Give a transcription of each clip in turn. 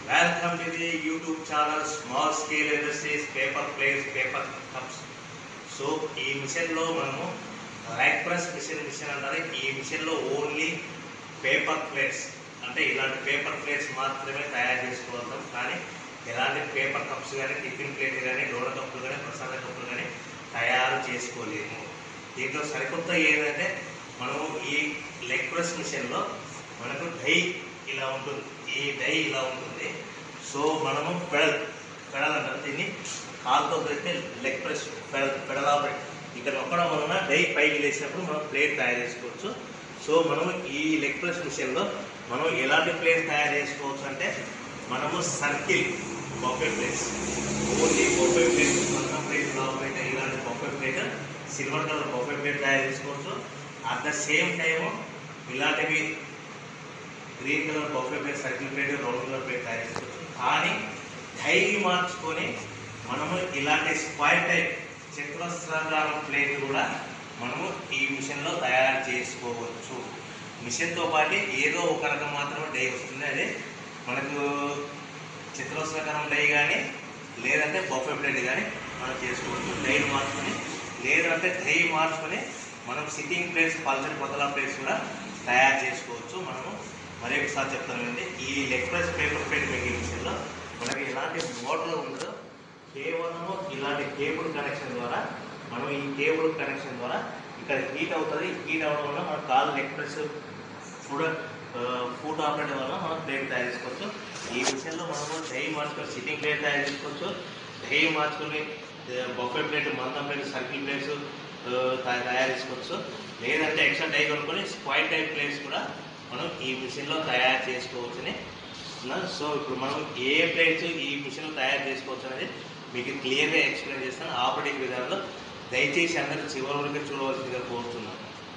Welcome to the YouTube channel small scale industries paper plates paper cups so ఈ మిషన్లో మనము rack press machine machine అంటారు ఈ మిషన్లో ఓన్లీ పేపర్ ప్లేట్స్ అంటే ఇలాంటి పేపర్ ప్లేట్స్ మాత్రమే తయారు చేసుకోగలుగుతాం కానీ ఎలాంటి పేపర్ కప్స్ కానీ టిఫిన్ ప్లేట్ కానీ డోడ కప్పులు కానీ ప్రసాద కప్పులు కానీ తయారు చేసుకోలేము దీంట్లో సరికొత్త ఏంటంటే మనము ఈ లెగ్ ప్రెస్ మిషన్లో మనకు డై ఇలా ఉంటుంది ఈ డై ఇలా ఉంటుంది సో మనము పెడల్ పెడల్ అంటారు దీన్ని కాలుతో పెడితే leg press pedal pedal operate ఇక్కడ నొక్కడం వలన డై పైకి లేచినప్పుడు మనం ప్లేట్ తయారు చేసుకోవచ్చు సో మనము ఈ లెగ్ ప్రెస్ మిషన్లో మనం ఎలాంటి ప్లేట్ తయారు చేసుకోవచ్చు అంటే మనము circle buffet plates only buffet plate మన ప్లేట్ లావ్ ప్లేట్ ఇలాంటి buffet plate silver colour buffet plate తయారు చేసుకోవచ్చు అట్ ద సేమ్ టైము ఇలాంటివి green colour buffet plate circle plate round colour plate తయారు చేసుకోవచ్చు కానీ డై మార్చుకొని మనము ఇలాంటి స్క్వైర్ టైప్ చతురస్రాకారం ప్లేట్ కూడా మనము ఈ మిషన్లో తయారు చేసుకోవచ్చు మిషన్తో పాటు ఏదో ఒక రకం మాత్రమే డై వస్తుంది అదే మనకు చతురస్రాకారం డై కానీ లేదంటే బఫే ప్లేట్ కానీ మనం చేసుకోవచ్చు డైని మార్చుకొని లేదంటే డై మార్చుకొని మనం సిట్టింగ్ ప్లేట్స్ పల్చడి పతలా ప్లేట్స్ కూడా తయారు చేసుకోవచ్చు మనము మరి ఒకసారి చెప్తానండి ఈ leg press paper plate making మిషన్లో మనకి ఎలాంటి మోటార్ ఉండదు కేవలము ఇలాంటి కేబుల్ కనెక్షన్ ద్వారా మనం ఈ కేబుల్ కనెక్షన్ ద్వారా ఇక్కడ హీట్ అవుతుంది హీట్ అవ్వడం వల్ల మన కాలు leg press foot foot operate వల్ల మనం ప్లేట్ తయారు చేసుకోవచ్చు ఈ మిషన్లో మనము డై మార్చుకొని సిట్టింగ్ ప్లేట్ తయారు చేసుకోవచ్చు డై మార్చుకొని బొఫే ప్లేట్ మందం ప్లేట్ సర్కిల్ ప్లేట్స్ తయారు చేసుకోవచ్చు లేదంటే ఎక్స్ట్రా డై కొనుక్కొని స్క్వైర్ టైప్ ప్లేట్స్ కూడా మనం ఈ మిషన్లో తయారు చేసుకోవచ్చని చెప్తున్నాను సో ఇప్పుడు మనం ఏ ప్లేట్స్ ఈ మిషన్లో తయారు చేసుకోవచ్చు అనేది మీకు క్లియర్గా ఎక్స్ప్లెయిన్ చేస్తాను ఆపరేటింగ్ విధానంలో దయచేసి అందరూ చివరి వరకు చూడవలసిందిగా కోరుతున్నాను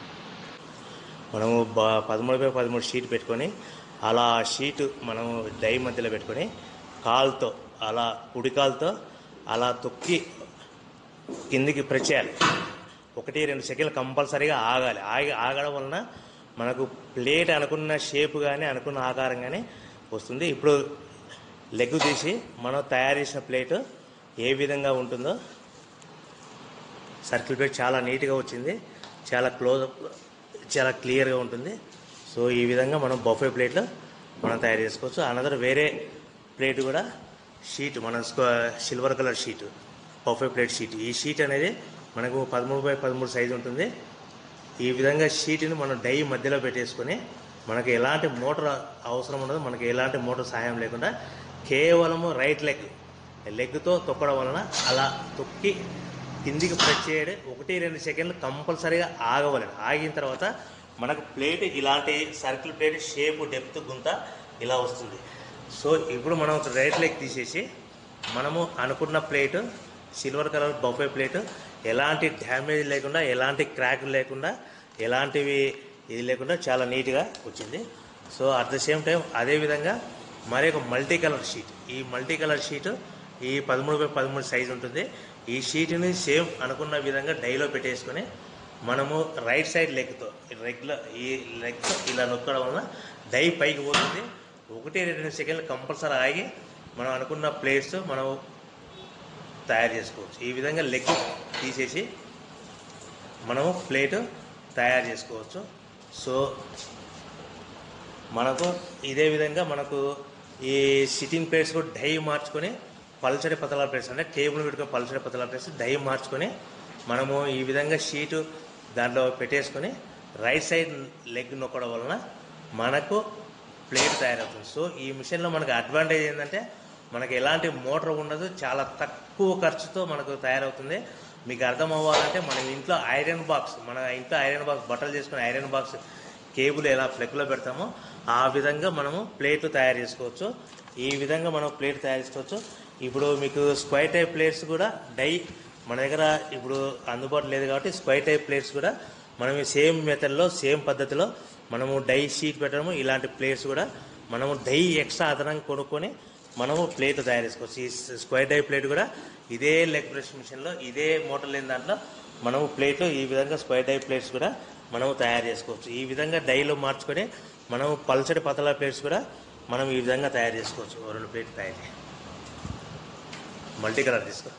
మనము బ పదమూడు బై పదమూడు షీట్ పెట్టుకొని అలా ఆ షీట్ మనము డై మధ్యలో పెట్టుకొని కాలుతో అలా కుడి కాలుతో అలా తొక్కి కిందికి ప్రెస్ చేయాలి ఒకటి రెండు సెకండ్లు కంపల్సరీగా ఆగాలి ఆగి ఆగడం వలన మనకు ప్లేట్ అనుకున్న షేప్ కానీ అనుకున్న ఆకారం కానీ వస్తుంది ఇప్పుడు లెగ్ తీసి మనం తయారు చేసిన ప్లేట్ ఏ విధంగా ఉంటుందో సర్కిల్ ప్లేట్ చాలా నీట్గా వచ్చింది చాలా క్లోజ్ చాలా క్లియర్గా ఉంటుంది సో ఈ విధంగా మనం బఫే ప్లేట్లో మనం తయారు చేసుకోవచ్చు అనదర్ వేరే ప్లేట్ కూడా షీట్ మన silver colour sheet buffet plate sheet ఈ షీట్ అనేది మనకు పదమూడు బై పదమూడు సైజు ఉంటుంది ఈ విధంగా షీట్ని మనం డై మధ్యలో పెట్టేసుకొని మనకు ఎలాంటి మోటార్ అవసరం ఉండదు మనకి ఎలాంటి మోటార్ సహాయం లేకుండా కేవలము రైట్ లెగ్ లెగ్తో తొక్కడం వలన అలా తొక్కి కిందికి ప్రెస్ చేయడం ఒకటి రెండు సెకండ్లు కంపల్సరీగా ఆగవలేదు ఆగిన తర్వాత మనకు ప్లేట్ ఇలాంటి సర్కిల్ ప్లేట్ షేప్ డెప్త్ గుంత ఇలా వస్తుంది సో ఇప్పుడు మనం రైట్ లెగ్ తీసేసి మనము అనుకున్న plate silver colour buffet plate ఎలాంటి డ్యామేజ్ లేకుండా ఎలాంటి క్రాక్ లేకుండా ఎలాంటివి ఇది లేకుండా చాలా నీట్గా వచ్చింది so at the same time అదేవిధంగా మరి ఒక మల్టీ కలర్ షీట్ ఈ మల్టీ కలర్ షీట్ ఈ పదమూడు బై పదమూడు సైజు ఉంటుంది ఈ షీట్ని సేమ్ అనుకున్న విధంగా డైలో పెట్టేసుకొని మనము రైట్ సైడ్ లెగ్తో రెగ్యులర్ ఈ లెగ్తో ఇలా నొక్కడం వలన డై పైకి పోతుంది ఒకటి రెండు సెకండ్లు కంపల్సరీ ఆగి మనం అనుకున్న ప్లేస్ మనం తయారు చేసుకోవచ్చు ఈ విధంగా లెగ్ తీసేసి మనము ప్లేట్ తయారు చేసుకోవచ్చు సో మనకు ఇదే విధంగా మనకు ఈ సిట్టింగ్ ప్లేట్స్ కూడా డై మార్చుకొని పల్చడి పతలా ప్లేట్స్ అంటే టేబుల్ పెట్టుకొని పల్చడి పతలా ప్లేట్స్ డై మార్చుకొని మనము ఈ విధంగా షీటు దాంట్లో పెట్టేసుకొని రైట్ సైడ్ లెగ్ నొక్కడం వలన మనకు ప్లేట్ తయారవుతుంది సో ఈ మిషన్లో మనకు అడ్వాంటేజ్ ఏంటంటే మనకి ఎలాంటి మోటార్ ఉండదు చాలా తక్కువ ఖర్చుతో మనకు తయారవుతుంది మీకు అర్థం అవ్వాలంటే మన ఇంట్లో ఐరన్ బాక్స్ మన ఇంట్లో ఐరన్ బాక్స్ బట్టలు చేసుకునే ఐరన్ బాక్స్ కేబుల్ ఎలా ఫ్లెక్లో పెడతామో ఆ విధంగా మనము ప్లేట్లు తయారు చేసుకోవచ్చు ఈ విధంగా మనం ప్లేట్ తయారు చేసుకోవచ్చు ఇప్పుడు మీకు స్క్వైర్ టైప్ ప్లేట్స్ కూడా డై మన దగ్గర ఇప్పుడు అందుబాటులో లేదు కాబట్టి స్క్వైర్ టైప్ ప్లేట్స్ కూడా మనం సేమ్ మెథడ్లో సేమ్ పద్ధతిలో మనము డై షీట్ పెట్టడము ఇలాంటి ప్లేట్స్ కూడా మనము డై ఎక్స్ట్రా అదనంగా కొనుక్కొని మనము ప్లేట్ తయారు చేసుకోవచ్చు ఈ స్క్వైర్ డై ప్లేట్ కూడా ఇదే లెగ్ ప్రెస్ మిషన్లో ఇదే మోటార్ లేని దాంట్లో మనము ప్లేట్ ఈ విధంగా స్క్వైర్ డై ప్లేట్స్ కూడా మనము తయారు చేసుకోవచ్చు ఈ విధంగా డైలో మార్చుకొని మనము పల్చడి పతలా ప్లేట్స్ కూడా మనం ఈ విధంగా తయారు చేసుకోవచ్చు ఓ రెండు ప్లేట్ తయారు చేయి మల్టీ కలర్ తీసుకో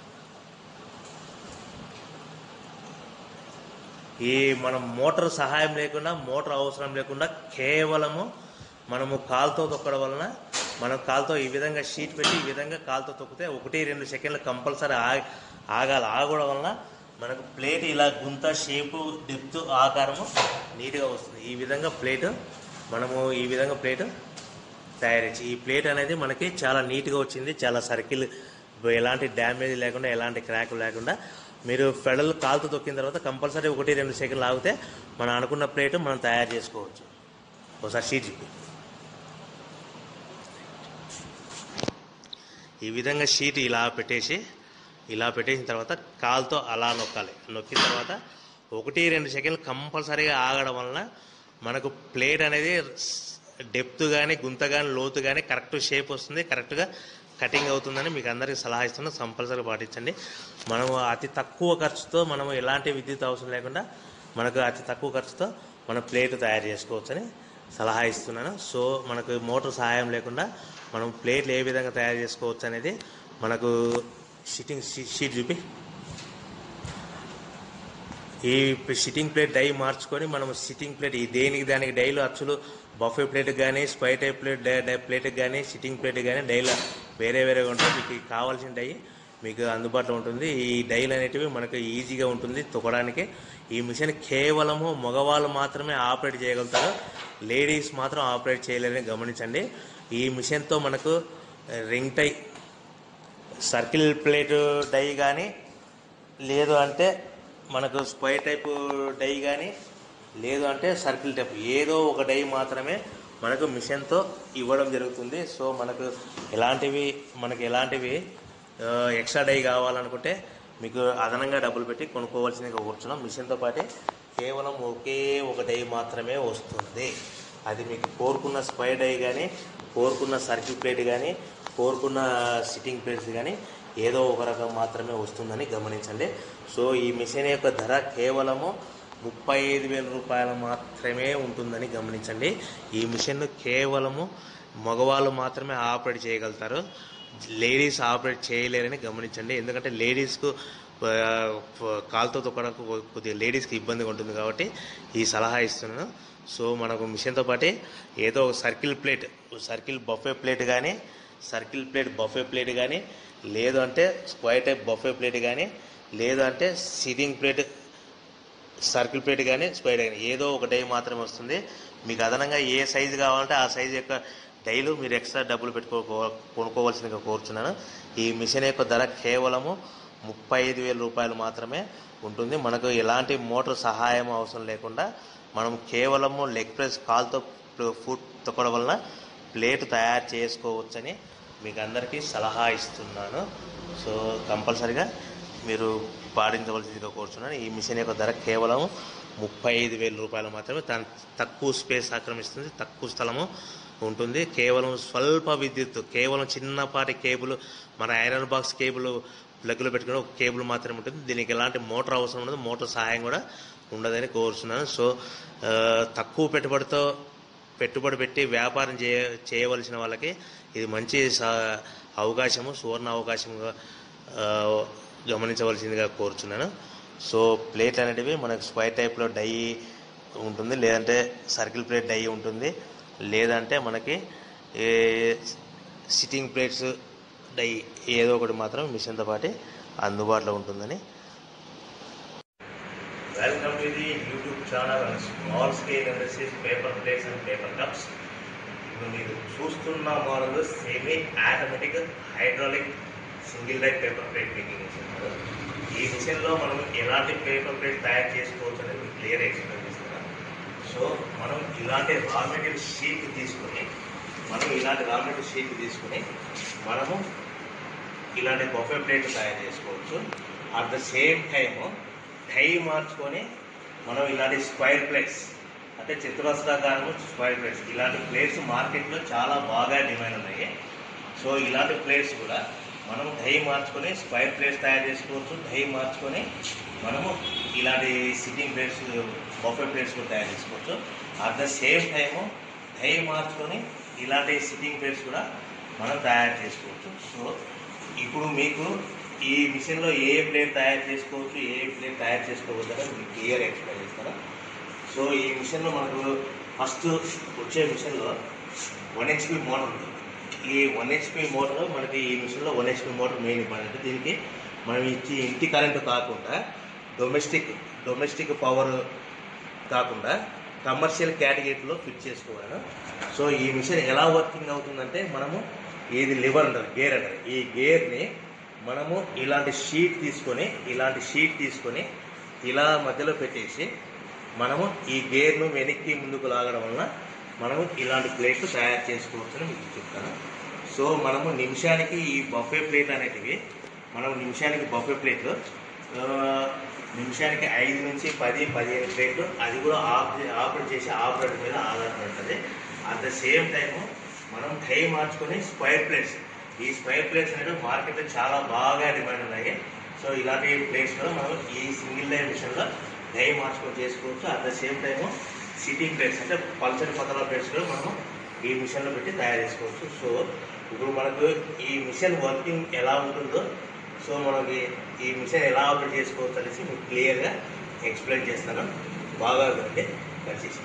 ఈ మనం మోటార్ సహాయం లేకుండా మోటార్ అవసరం లేకుండా కేవలము మనము కాలుతో తొక్కడం వలన మనం కాలుతో ఈ విధంగా షీట్ పెట్టి ఈ విధంగా కాలుతో తొక్కితే ఒకటి రెండు సెకండ్లు కంపల్సరీ ఆగి ఆగాలి ఆగడం వలన మనకు ప్లేట్ ఇలా గుంత షేపు డెప్త్ ఆకారము నీట్గా వస్తుంది ఈ విధంగా ప్లేట్ మనము ఈ విధంగా ప్లేట్ తయారు చేసి ఈ ప్లేట్ అనేది మనకి చాలా నీట్గా వచ్చింది చాలా సర్కిల్ ఎలాంటి డ్యామేజ్ లేకుండా ఎలాంటి క్రాక్ లేకుండా మీరు ఫెడల్ కాలుతో తొక్కిన తర్వాత కంపల్సరీ ఒకటి రెండు సెకండ్లు ఆగితే మనం అనుకున్న ప్లేట్ మనం తయారు చేసుకోవచ్చు ఒకసారి షీట్ చూపి ఈ విధంగా షీట్ ఇలా పెట్టేసి ఇలా పెట్టేసిన తర్వాత కాలుతో అలా నొక్కాలి నొక్కిన తర్వాత ఒకటి రెండు సెకండ్లు కంపల్సరీగా ఆగడం వలన మనకు ప్లేట్ అనేది డెప్త్ కానీ గుంత కానీ లోతు కానీ కరెక్ట్ షేప్ వస్తుంది కరెక్ట్గా కటింగ్ అవుతుందని మీకు అందరికీ సలహా ఇస్తున్నాను కంపల్సరీ పాటించండి మనము అతి తక్కువ ఖర్చుతో మనము ఎలాంటి విద్యుత్ అవసరం లేకుండా మనకు అతి తక్కువ ఖర్చుతో మనం ప్లేట్ తయారు చేసుకోవచ్చని సలహా ఇస్తున్నాను సో మనకు మోటార్ సహాయం లేకుండా మనం ప్లేట్లు ఏ విధంగా తయారు చేసుకోవచ్చు అనేది మనకు షీటింగ్ షీట్ చూపి ఈ సిట్టింగ్ ప్లేట్ డై మార్చుకొని మనం సిట్టింగ్ ప్లేట్ ఈ దేనికి దానికి డైలు అచ్చులు బఫే ప్లేట్ కానీ స్పై టైప్ ప్లేట్ డై డై ప్లేట్కి కానీ సిట్టింగ్ ప్లేట్ కానీ డైలు వేరే వేరేగా ఉంటాయి మీకు కావాల్సిన డై మీకు అందుబాటులో ఉంటుంది ఈ డైలు అనేటివి మనకు ఈజీగా ఉంటుంది తొక్కడానికి ఈ మిషన్ కేవలము మగవాళ్ళు మాత్రమే ఆపరేట్ చేయగలుగుతారు లేడీస్ మాత్రం ఆపరేట్ చేయలేరని గమనించండి ఈ మిషన్తో మనకు ring die circle plate die కానీ లేదు అంటే మనకు స్క్వైర్ టైప్ డై కానీ లేదు అంటే సర్కిల్ టైప్ ఏదో ఒక డై మాత్రమే మనకు మిషన్తో ఇవ్వడం జరుగుతుంది సో మనకు ఎలాంటివి మనకు ఎలాంటివి ఆ, ఎక్స్ట్రా డై కావాలనుకుంటే మీకు అదనంగా డబ్బులు పెట్టి కొనుక్కోవాల్సిందిగా కూర్చున్నాం మిషన్తో పాటే కేవలం ఒకే ఒక డై మాత్రమే వస్తుంది అది మీకు కోరుకున్న స్క్వైర్ డై కానీ కోరుకున్న సర్కిల్ ప్లేట్ కానీ కోరుకున్న సిట్టింగ్ ప్లేట్స్ కానీ ఏదో ఒక రకం మాత్రమే వస్తుందని గమనించండి సో ఈ మిషన్ యొక్క ధర కేవలము ముప్పై ఐదు వేల రూపాయలు మాత్రమే ఉంటుందని గమనించండి ఈ మిషన్ కేవలము మగవాళ్ళు మాత్రమే ఆపరేట్ చేయగలుగుతారు లేడీస్ ఆపరేట్ చేయలేరని గమనించండి ఎందుకంటే లేడీస్కు ఆ, కాలుతో తొక్కడానికి కొ- కొద్దిగా లేడీస్కి ఇబ్బందిగా ఉంటుంది కాబట్టి ఈ సలహా ఇస్తున్నాను సో మనకు మిషన్తో పాటే ఏదో ఒక circle plate circle buffet plate కానీ సర్కిల్ ప్లేట్ బఫే ప్లేట్ కానీ లేదు అంటే స్క్వైర్ టైప్ బఫే ప్లేట్ కానీ లేదు అంటే సిట్టింగ్ ప్లేట్ సర్కిల్ ప్లేట్ కానీ స్క్వైర్ కానీ ఏదో ఒక డై మాత్రమే వస్తుంది మీకు అదనంగా ఏ సైజు కావాలంటే ఆ సైజు యొక్క డైలు మీరు ఎక్స్ట్రా డబ్బులు పెట్టుకో కొనుక్కోవాల్సిందిగా కోరుచున్నాను ఈ మిషన్ యొక్క ధర కేవలము ముప్పై ఐదు వేల రూపాయలు మాత్రమే ఉంటుంది మనకు ఎలాంటి మోటార్ సహాయం అవసరం లేకుండా మనం కేవలము లెగ్ ప్రెస్ కాల్తో ఫుడ్ తొక్కడం వలన ప్లేట్ తయారు చేసుకోవచ్చని మీకు అందరికీ సలహా ఇస్తున్నాను సో కంపల్సరిగా మీరు పాటించవలసిందిగా కోరుచున్నాను ఈ మిషన్ యొక్క ధర కేవలం ముప్పై ఐదు వేల రూపాయలు మాత్రమే దాని తక్కువ స్పేస్ ఆక్రమిస్తుంది తక్కువ స్థలము ఉంటుంది కేవలం స్వల్ప విద్యుత్ కేవలం చిన్నపాటి కేబుల్ మన ఐరన్ బాక్స్ కేబుల్ ప్లగ్లో పెట్టుకుని ఒక కేబుల్ మాత్రమే ఉంటుంది దీనికి ఎలాంటి మోటార్ అవసరం ఉండదు మోటార్ సహాయం కూడా ఉండదని కోరుతున్నాను సో ఆ, తక్కువ పెట్టుబడితో పెట్టుబడి పెట్టి వ్యాపారం చేయ చేయవలసిన వాళ్ళకి ఇది మంచి స- అవకాశము సువర్ణ అవకాశంగా ఆ, గమనించవలసిందిగా కోరుచున్నాను సో ప్లేట్ అనేటివి మనకు స్క్వైర్ టైప్లో డై ఉంటుంది లేదంటే సర్కిల్ ప్లేట్ డై ఉంటుంది లేదంటే మనకి ఏ సిట్టింగ్ ప్లేట్స్ డై ఏదో ఒకటి మాత్రం మిషన్తో పాటు అందుబాటులో ఉంటుందని welcome to the YouTube channel and small scale industries paper plates and paper cups ఇప్పుడు మీరు చూస్తున్న model semi automatic hydraulic single light paper plate making machine ఈ మిషన్లో మనం ఎలాంటి పేపర్ ప్లేట్ తయారు చేసుకోవచ్చు అనేది మీకు క్లియర్ ఎక్స్ప్లెయిన్ చేస్తున్నాను సో మనం ఇలాంటి రా మెటీరియల్ షీట్ తీసుకొని మనం ఇలాంటి రా మెటీరియల్ షీట్ తీసుకొని మనము ఇలాంటి బొఫే ప్లేట్ తయారు చేసుకోవచ్చు at the same time die మార్చుకొని మనం ఇలాంటి స్క్వైర్ ప్లేట్స్ అంటే చతురస్రాకారము స్క్వైర్ ప్లేట్స్ ఇలాంటి ప్లేట్స్ మార్కెట్లో చాలా బాగా డిమాండ్ ఉన్నాయి సో ఇలాంటి ప్లేట్స్ కూడా మనం డై మార్చుకొని స్క్వైర్ ప్లేట్స్ తయారు చేసుకోవచ్చు డై మార్చుకొని మనము ఇలాంటి సిట్టింగ్ ప్లేట్స్ బొఫే ప్లేట్స్ కూడా తయారు చేసుకోవచ్చు at the same time die మార్చుకొని ఇలాంటి సిట్టింగ్ ప్లేట్స్ కూడా మనం తయారు చేసుకోవచ్చు సో ఇప్పుడు మీకు ఈ మిషన్లో ఏ ఏ ప్లేట్ తయారు చేసుకోవచ్చు ఏ ఏ ప్లేట్ తయారు చేసుకోవద్దు అనేది మీకు క్లియర్ ఎక్స్ప్లెయిన్ చేస్తాను సో ఈ మిషన్లో మనకు ఫస్ట్ వచ్చే మిషన్లో వన్ హెచ్పి మోటార్ ఉంటుంది ఈ వన్ హెచ్పి మోటార్ మనకి ఈ మిషన్లో one HP motor main important దీనికి మనం ఇచ్చి ఇంటి కరెంటు కాకుండా డొమెస్టిక్ డొమెస్టిక్ పవర్ కాకుండా కమర్షియల్ కేటగిరీలో ఫిట్ చేసుకోవాలి సో ఈ మిషన్ ఎలా వర్కింగ్ అవుతుందంటే మనము ఇది లివర్ అంటారు గేర్ అంటారు ఈ గేర్ని మనము ఇలాంటి షీట్ తీసుకొని ఇలాంటి షీట్ తీసుకొని ఇలా మధ్యలో పెట్టేసి మనము ఈ గేర్ను వెనక్కి ముందుకు లాగడం వలన మనము ఇలాంటి ప్లేట్లు తయారు చేసుకోవచ్చని మీకు చెప్తాను సో మనము నిమిషానికి ఈ బఫే ప్లేట్ అనేటివి మనం నిమిషానికి బఫే ప్లేట్లు ఆ, నిమిషానికి ఐదు నుంచి పది పదిహేను ప్లేట్లు అది కూడా ఆపరేట్ ఆపరేట్ చేసే ఆపరేటర్ మీద ఆధారపడి ఉంటుంది అట్ ద సేమ్ టైము మనం టై మార్చుకొని స్క్వైర్ ప్లేట్స్ ఈ స్క్వైర్ ప్లేట్స్ అనేవి మార్కెట్లో చాలా బాగా డిమాండ్ ఉన్నాయి సో ఇలాంటి ప్లేట్స్ కూడా మనం ఈ సింగిల్ లైన్ మిషన్లో డై మార్చుకొని చేసుకోవచ్చు at the same time sitting plates అంటే పల్సరి పతల ప్లేట్స్ కూడా మనము ఈ మిషన్లో పెట్టి తయారు చేసుకోవచ్చు సో ఇప్పుడు మనకు ఈ మిషన్ వర్కింగ్ ఎలా ఉంటుందో సో మనకి ఈ మిషన్ ఎలా ఆపరేట్ చేసుకోవచ్చు అనేసి మీకు క్లియర్గా ఎక్స్ప్లెయిన్ చేస్తాను బాగా వినండి దయచేసి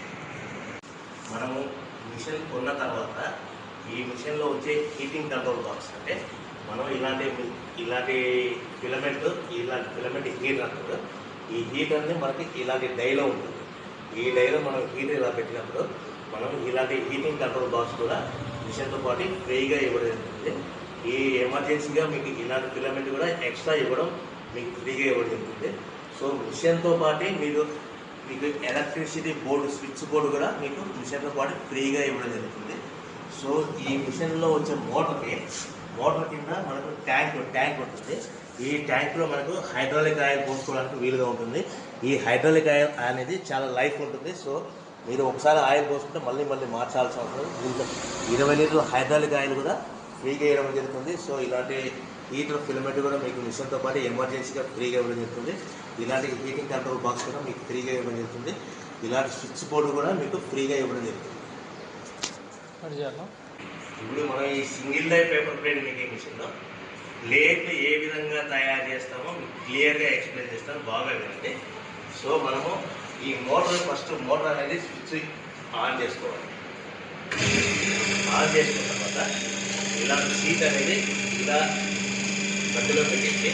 మనము మిషన్ కొన్న తర్వాత ఈ మిషన్లో వచ్చే హీటింగ్ కంట్రోల్ బాక్స్ అంటే మనం ఇలాంటి ఇలాంటి ఫిలమెంట్ ఇలాంటి ఫిలమెంట్ హీటర్ అంటారు ఈ హీటర్ని మనకి ఇలాంటి డైలో ఉంటుంది ఈ డైలో మనం హీటర్ ఇలా పెట్టినప్పుడు మనం ఇలాంటి హీటింగ్ కంట్రోల్ బాక్స్ కూడా మిషన్తో పాటు ఫ్రీగా ఇవ్వడం జరుగుతుంది ఈ ఎమర్జెన్సీగా మీకు ఇలాంటి ఫిలమెంట్ కూడా ఎక్స్ట్రా ఇవ్వడం మీకు ఫ్రీగా ఇవ్వడం జరుగుతుంది సో మిషన్తో పాటు మీరు మీకు ఎలక్ట్రిసిటీ బోర్డు స్విచ్ బోర్డు కూడా మీకు మిషన్తో పాటు ఫ్రీగా ఇవ్వడం జరుగుతుంది సో ఈ మిషన్లో వచ్చే మోటార్కి మోటార్ కింద మనకు ట్యాంక్ ట్యాంక్ ఉంటుంది ఈ ట్యాంక్లో మనకు హైడ్రాలిక్ ఆయిల్ పోసుకోవడానికి వీలుగా ఉంటుంది ఈ హైడ్రాలిక్ ఆయిల్ అనేది చాలా లైఫ్ ఉంటుంది సో మీరు ఒకసారి ఆయిల్ పోసుకుంటే మళ్ళీ మళ్ళీ మార్చాల్సిన అవసరం దీంట్లో ఇరవై లీటర్ల హైడ్రాలిక్ ఆయిల్ కూడా ఫ్రీగా ఇవ్వడం జరుగుతుంది సో ఇలాంటి హీటర్ ఫిలమెంట్ కూడా మీకు మిషన్తో పాటు ఎమర్జెన్సీగా ఫ్రీగా ఇవ్వడం జరుగుతుంది ఇలాంటి హీటింగ్ కంట్రోల్ బాక్స్ కూడా మీకు ఫ్రీగా ఇవ్వడం జరుగుతుంది ఇలాంటి స్విచ్ బోర్డు కూడా మీకు ఫ్రీగా ఇవ్వడం జరుగుతుంది అది చేయాలా ఇప్పుడు మనం ఈ single life paper plate making మిషన్లో ప్లేట్ ఏ విధంగా తయారు చేస్తామో మీకు క్లియర్గా ఎక్స్ప్లెయిన్ చేస్తాను బాగా వినండి సో మనము ఈ మోటార్ ఫస్ట్ మోటార్ అనేది స్విచ్ ఆన్ చేసుకోవాలి ఆన్ చేసుకున్న తర్వాత ఇలాంటి సీట్ అనేది ఇలా మధ్యలో పెట్టేసి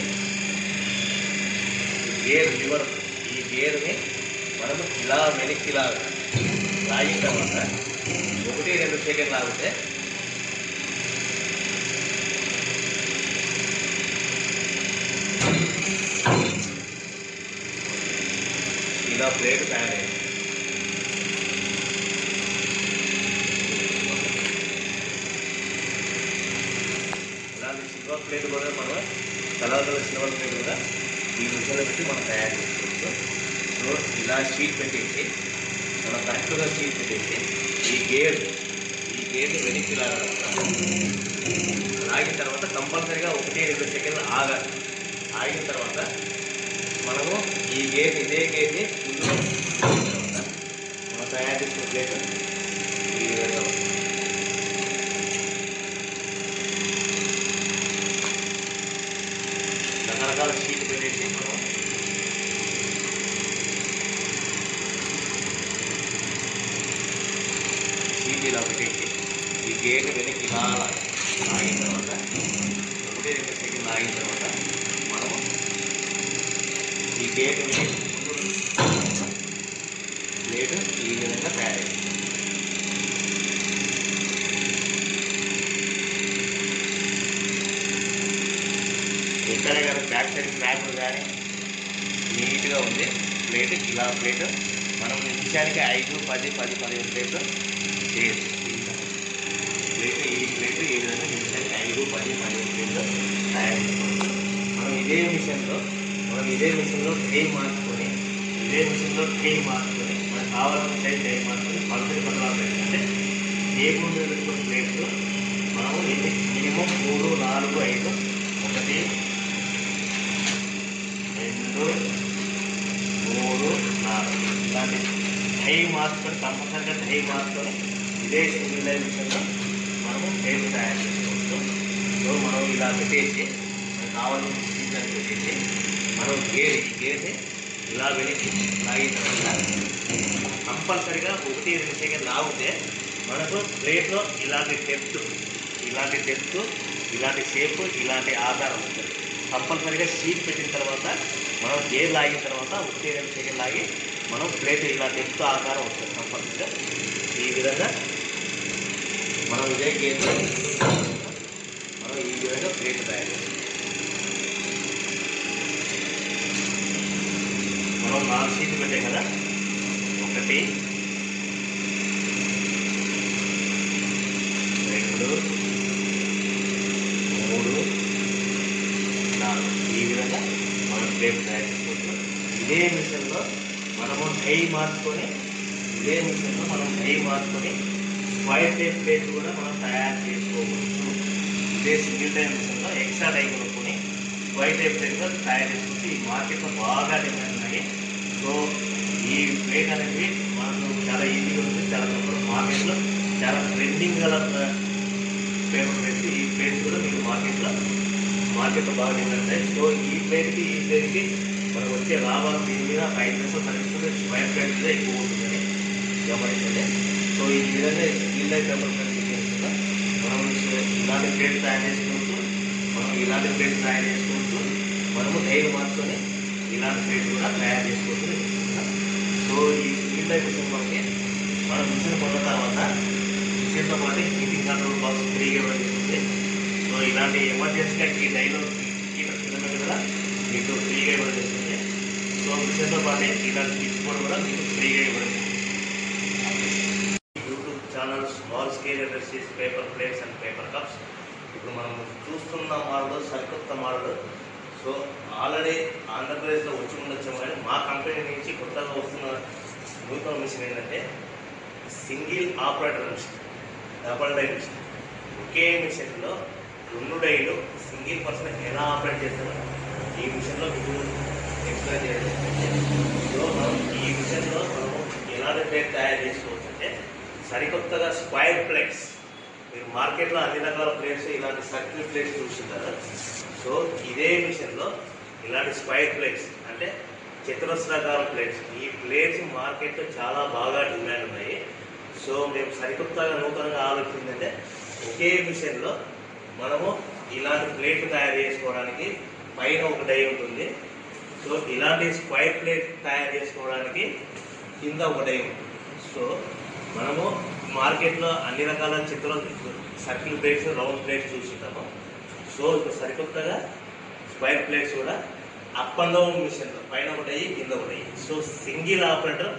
ఈ గేర్ లివర్ ఈ గేర్ని మనము ఇలా వెనక్కి ఇలా లాగిన తర్వాత ఒకటి రెండు సెకండ్ లాగితే ఇలా ప్లేట్ తయారైంది ఇలాంటి సిల్వర్ ప్లేట్ కూడా మనం కలర్ కలర్ సిల్వర్ ప్లేట్ కూడా ఈ మిషన్లో పెట్టి మనం తయారు చేసుకోవచ్చు సో ఇలా షీట్ పెట్టేసి మనం కరెక్ట్గా షీట్ పెట్టేసి ఈ గేర్ ఈ గేర్ని వెనక్కి లాగాలి లాగిన తర్వాత కంపల్సరీగా ఒకటి రెండు సెకండ్లు ఆగాలి ఆగిన తర్వాత మనము ఈ గేట్ ఇదే గేట్ని ముందులో పెట్టిన తర్వాత మనం తయారు చేసిన ప్లేట్ ఈ విధంగా ఉంటుంది. రకరకాల షీట్ పెట్టేసి మనం షీట్ ఇలా పెట్టేసి ఈ గేట్ వెనక్కి ఇలా లాగాలి. లాగిన తర్వాత ఒకటి రెండు సెకండ్లు ఆగిన తర్వాత మనము ఈ గేట్ వెనక్కి ప్లేట్ ఈ విధంగా తయారైంది ఎక్కడ కానీ బ్యాక్ సైడ్ క్రాక్లు కానీ నీట్గా ఉంది ప్లేట్ ఇలా ప్లేట్ మనం నిమిషానికి ఐదు పది పది పదిహేను ప్లేట్లు చేయొచ్చు ఈ విధంగా. ప్లేట్ ఈ ప్లేట్ ఈ విధంగా నిమిషానికి ఐదు పది పదిహేను ప్లేట్లు తయారు చేసుకోవచ్చు మనం ఇదే మిషన్లో మనం ఇదే మిషన్లో ట్రే మార్చుకొని ఇదే మిషన్లో ట్రే మార్చుకొని మనకు కావాల్సిన సైజ్ ట్రే మార్చుకొని పల్సరి పదహారు ప్లేట్స్ అంటే టేబుల్ మీద పెట్టుకున్న ప్లేట్లు మనము ఎన్ని మినిమం మూడు నాలుగు ఐదు ఒకటి రెండు మూడు నాలుగు ఇలాంటి డై మార్చుకొని కంపల్సరీగా డై మార్చుకొని ఇదే సింగిల్ లైన్ విషయంలో ప్లేట్ తయారు చేసుకోవచ్చు సో మనం ఇలా పెట్టేసి మనకు కావాల్సిన సీజన్ పెట్టేసి మనం గేర్ ఈ గేర్ని ఇలా వెనక్కి లాగిన తర్వాత కంపల్సరిగా ఒకటి రెండు సెకండ్ లాగితే మనకు ప్లేట్లో ఇలాంటి డెప్త్ ఇలాంటి డెప్త్ ఇలాంటి షేప్ ఇలాంటి ఆకారం ఉంటుంది కంపల్సరిగా షీట్ పెట్టిన తర్వాత మనం గేర్ లాగిన తర్వాత ఒకటి రెండు సెకండ్ లాగి మనం ప్లేట్ ఇలా డెప్త్ ఆకారం వస్తుంది కంపల్సరిగా ఈ విధంగా మనం ఇదే గేర్ మనం ఈ విధంగా ప్లేట్ తయారు చేస్తాం మనం నాలుగు షీట్లు పెట్టాం కదా ఒకటి రెండు మూడు నాలుగు ఈ విధంగా మనం ప్లేట్ తయారు చేసుకోవచ్చు ఇదే మిషన్లో మనము డై మార్చుకొని ఇదే మిషన్లో మనం డై మార్చుకొని స్క్వైర్ టైప్ ప్లేట్ కూడా మనం తయారు చేసుకోవచ్చు ఇదే సింగిల్ టైం మిషన్లో ఎక్స్ట్రా డై కొనుక్కొని స్క్వైర్ టైప్ ప్లేట్ కూడా తయారు చేసుకోవచ్చు ఈ మార్కెట్లో బాగా డిమాండ్ ఉన్నాయి సో ఈ ప్లేట్ అనేది మనకు చాలా ఈజీగా ఉంది చాలా తక్కువ మార్కెట్లో చాలా ట్రెండింగ్ గల పేపర్ ప్లేట్స్ ఈ ప్లేట్స్ కూడా మీకు మార్కెట్లో మార్కెట్లో బాగా డిమాండ్ ఉంటాయి సో ఈ ప్లేట్కి ఈ ప్లేట్కి మనకు వచ్చే లాభాలు దీని మీద ఐదు పైసలు తగ్గిస్తుంది స్క్వైర్ ప్లేట్ మీద ఎక్కువ ఉంటుందని గమనించండి సో ఈ విధంగా స్టీల్ లైఫ్ పేపర్ ప్లేట్ చేస్తున్నా మనం ఇలాంటి ప్లేట్ తయారు చేసుకోవచ్చు మనం ఇలాంటి ప్లేట్ తయారు చేసుకోవచ్చు మనము డైరీ మార్చుకొని ఇలాంటి ప్లేట్ కూడా తయారు చేసుకోవచ్చు నేను చెప్తున్నా. సో ఈ స్టీల్ లైఫ్ మిషన్ మనకి మనం మిషన్ కొన్న తర్వాత మిషన్తో పాటు హీటింగ్ కంట్రోల్ బాక్స్ ఫ్రీగా ఇవ్వడం జరుగుతుంది సో ఇలాంటి ఎమర్జెన్సీగా ఈ డైలో హీటర్ సిలిండర్ కూడా మీకు ఫ్రీగా ఇవ్వడం జరుగుతుంది సో మిషన్తో పాటు ఇలాంటి స్విచ్ బోర్డ్ కూడా మీకు ఫ్రీగా ఇవ్వడం జరుగుతుంది YouTube channel small scale industries paper plates and paper cups ఇప్పుడు మనం చూస్తున్న మోడల్ సరికొత్త మోడల్ సో ఆల్రెడీ ఆంధ్రప్రదేశ్లో వచ్చి ఉండొచ్చాము కానీ మా కంపెనీ నుంచి కొత్తగా వస్తున్న నూతన మిషన్ ఏంటంటే single operator machine double die machine ఒకే మిషన్లో రెండు డైలు సింగిల్ పర్సన్ ఎలా ఆపరేట్ చేస్తారో ఈ మిషన్లో మీకు ఎక్స్ప్లెయిన్ చేయడం సో మనం ఈ మిషన్లో మనము ఎలాంటి ప్లేట్ తయారు చేసుకోవచ్చు అంటే సరికొత్తగా స్క్వైర్ ప్లేట్స్ మీరు మార్కెట్లో అన్ని రకాల ప్లేట్స్ ఇలాంటి సర్కిల్ ప్లేట్స్ చూస్తుంటారు సో ఇదే మిషన్లో ఇలాంటి స్క్వైర్ ప్లేట్స్ అంటే చతురస్రాకార ప్లేట్స్ ఈ ప్లేట్స్ మార్కెట్లో చాలా బాగా డిమాండ్ ఉన్నాయి సో మేము సరికొత్తగా నూతనంగా ఆలోచించిందంటే ఒకే మిషన్లో మనము ఇలాంటి ప్లేట్ తయారు చేసుకోవడానికి పైన ఒక డై ఉంటుంది సో ఇలాంటి స్క్వైర్ ప్లేట్ తయారు చేసుకోవడానికి కింద ఒక డై ఉంటుంది సో మనము మార్కెట్లో అన్ని రకాల చిత్రం సర్కిల్ ప్లేట్స్ రౌండ్ ప్లేట్స్ చూస్తుంటాము సో ఇప్పుడు సరికొత్తగా స్క్వైర్ ప్లేట్స్ కూడా అప్ అండ్ డౌన్ మిషన్లో పైన ఒకటి అయ్యి కింద ఒకటి అయ్యి so single operator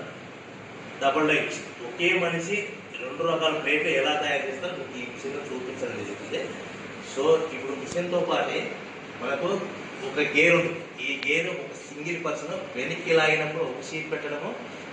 double die machine ఒకే మనిషి రెండు రకాల ప్లేట్లు ఎలా తయారు చేస్తారో మీకు ఈ మిషన్లో చూపించడం జరుగుతుంది సో ఇప్పుడు మిషన్తో పాటే మనకు ఒక గేర్ ఉంటుంది ఈ గేర్ ఒక సింగిల్ పర్సన్ వెనక్కి లాగినప్పుడు ఒక షీట్ పెట్టడము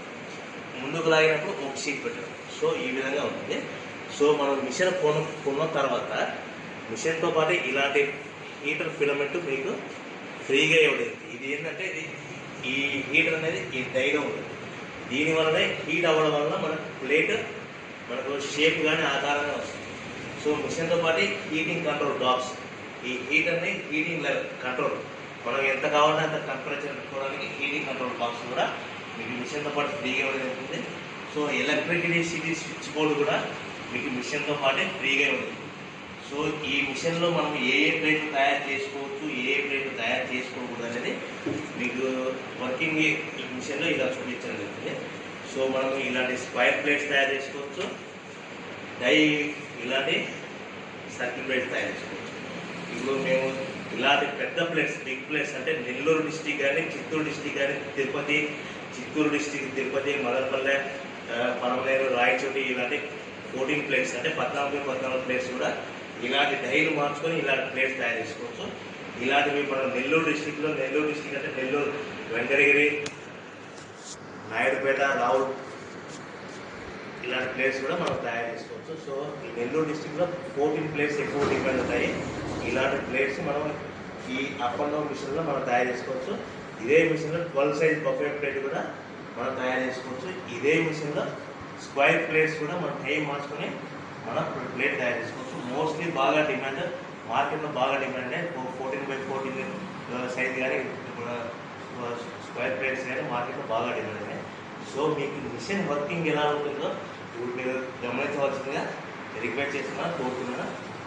ముందుకు లాగినప్పుడు ఒక షీట్ పెట్టడం సో ఈ విధంగా ఉంటుంది సో మనం మిషన్ కొన కొన్న తర్వాత మిషన్తో పాటు ఇలాంటి హీటర్ ఫిలమెంట్ మీకు ఫ్రీగా ఇవ్వలేదు ఇది ఏంటంటే ఇది ఈ హీటర్ అనేది ఈ డైలో ఉంటుంది దీని వల్లనే హీట్ అవ్వడం వల్ల మనకు ప్లేట్ మనకు షేప్ కానీ ఆకారంగా వస్తుంది సో మిషన్తో పాటు హీటింగ్ కంట్రోల్ డాక్స్ ఈ హీటర్ని హీటింగ్ లెవెల్ కంట్రోల్ మనం ఎంత కావాలంటే అంత టెంపరేచర్ పెట్టుకోవడానికి హీటింగ్ కంట్రోల్ బాక్స్ కూడా మీకు మిషన్తో పాటు ఫ్రీగా ఇవ్వడం జరుగుతుంది సో ఎలక్ట్రిసిటీ స్విచ్ బోర్డు కూడా మీకు మిషన్తో పాటే ఫ్రీగా ఇవ్వడం సో ఈ మిషన్లో మనం ఏ ఏ ప్లేట్లు తయారు చేసుకోవచ్చు ఏ ఏ ప్లేట్లు తయారు చేసుకోకూడదు అనేది మీకు వర్కింగ్ ఈ మిషన్లో ఇలా చూపించడం జరుగుతుంది సో మనం ఇలాంటి స్క్వైర్ ప్లేట్స్ తయారు చేసుకోవచ్చు డై ఇలాంటి సర్కిల్ ప్లేట్స్ తయారు చేసుకోవచ్చు ఇప్పుడు మేము ఇలాంటి పెద్ద ప్లేస్ బిగ్ ప్లేస్ అంటే నెల్లూరు డిస్టిక్ కానీ చిత్తూరు డిస్టిక్ కానీ తిరుపతి చిత్తూరు డిస్టిక్ తిరుపతి మదనపల్లె ఆ, పలమనేరు రాయచోటి ఇలాంటి ఫోర్టీన్ ప్లేస్ అంటే పద్నాలుగు పద్నాలుగు ప్లేస్ కూడా ఇలాంటి డైలు మార్చుకొని ఇలాంటి ప్లేస్ తయారు చేసుకోవచ్చు ఇలాంటివి మనం నెల్లూరు డిస్టిక్లో నెల్లూరు డిస్టిక్ అంటే నెల్లూరు వెంకటగిరి నాయుడుపేట రావుల్ ఇలాంటి ప్లేస్ కూడా మనం తయారు చేసుకోవచ్చు సో ఈ నెల్లూరు డిస్టిక్లో ఫోర్టీన్ ప్లేస్ ఎక్కువ డిపెండ్ ఉంటాయి ఇలాంటి ప్లేట్స్ మనం ఈ అప్ అండ్ డౌన్ మిషన్లో మనం తయారు చేసుకోవచ్చు ఇదే మిషన్లో ట్వెల్వ్ సైజ్ బఫే ప్లేట్ కూడా మనం తయారు చేసుకోవచ్చు ఇదే మిషన్లో స్క్వైర్ ప్లేట్స్ కూడా మనం టైం మార్చుకొని మనం ప్లేట్ తయారు చేసుకోవచ్చు మోస్ట్లీ బాగా డిమాండ్ మార్కెట్లో బాగా demand fourteen by fourteen size కానీ స్క్వేర్ ప్లేట్స్ కానీ మార్కెట్లో బాగా డిమాండ్ ఉన్నాయి సో మీకు మిషన్ వర్కింగ్ ఎలా ఉంటుందో ఇప్పుడు మీరు గమనించవలసిందిగా రిక్వెస్ట్ చేస్తున్నా కోరుతున్నాను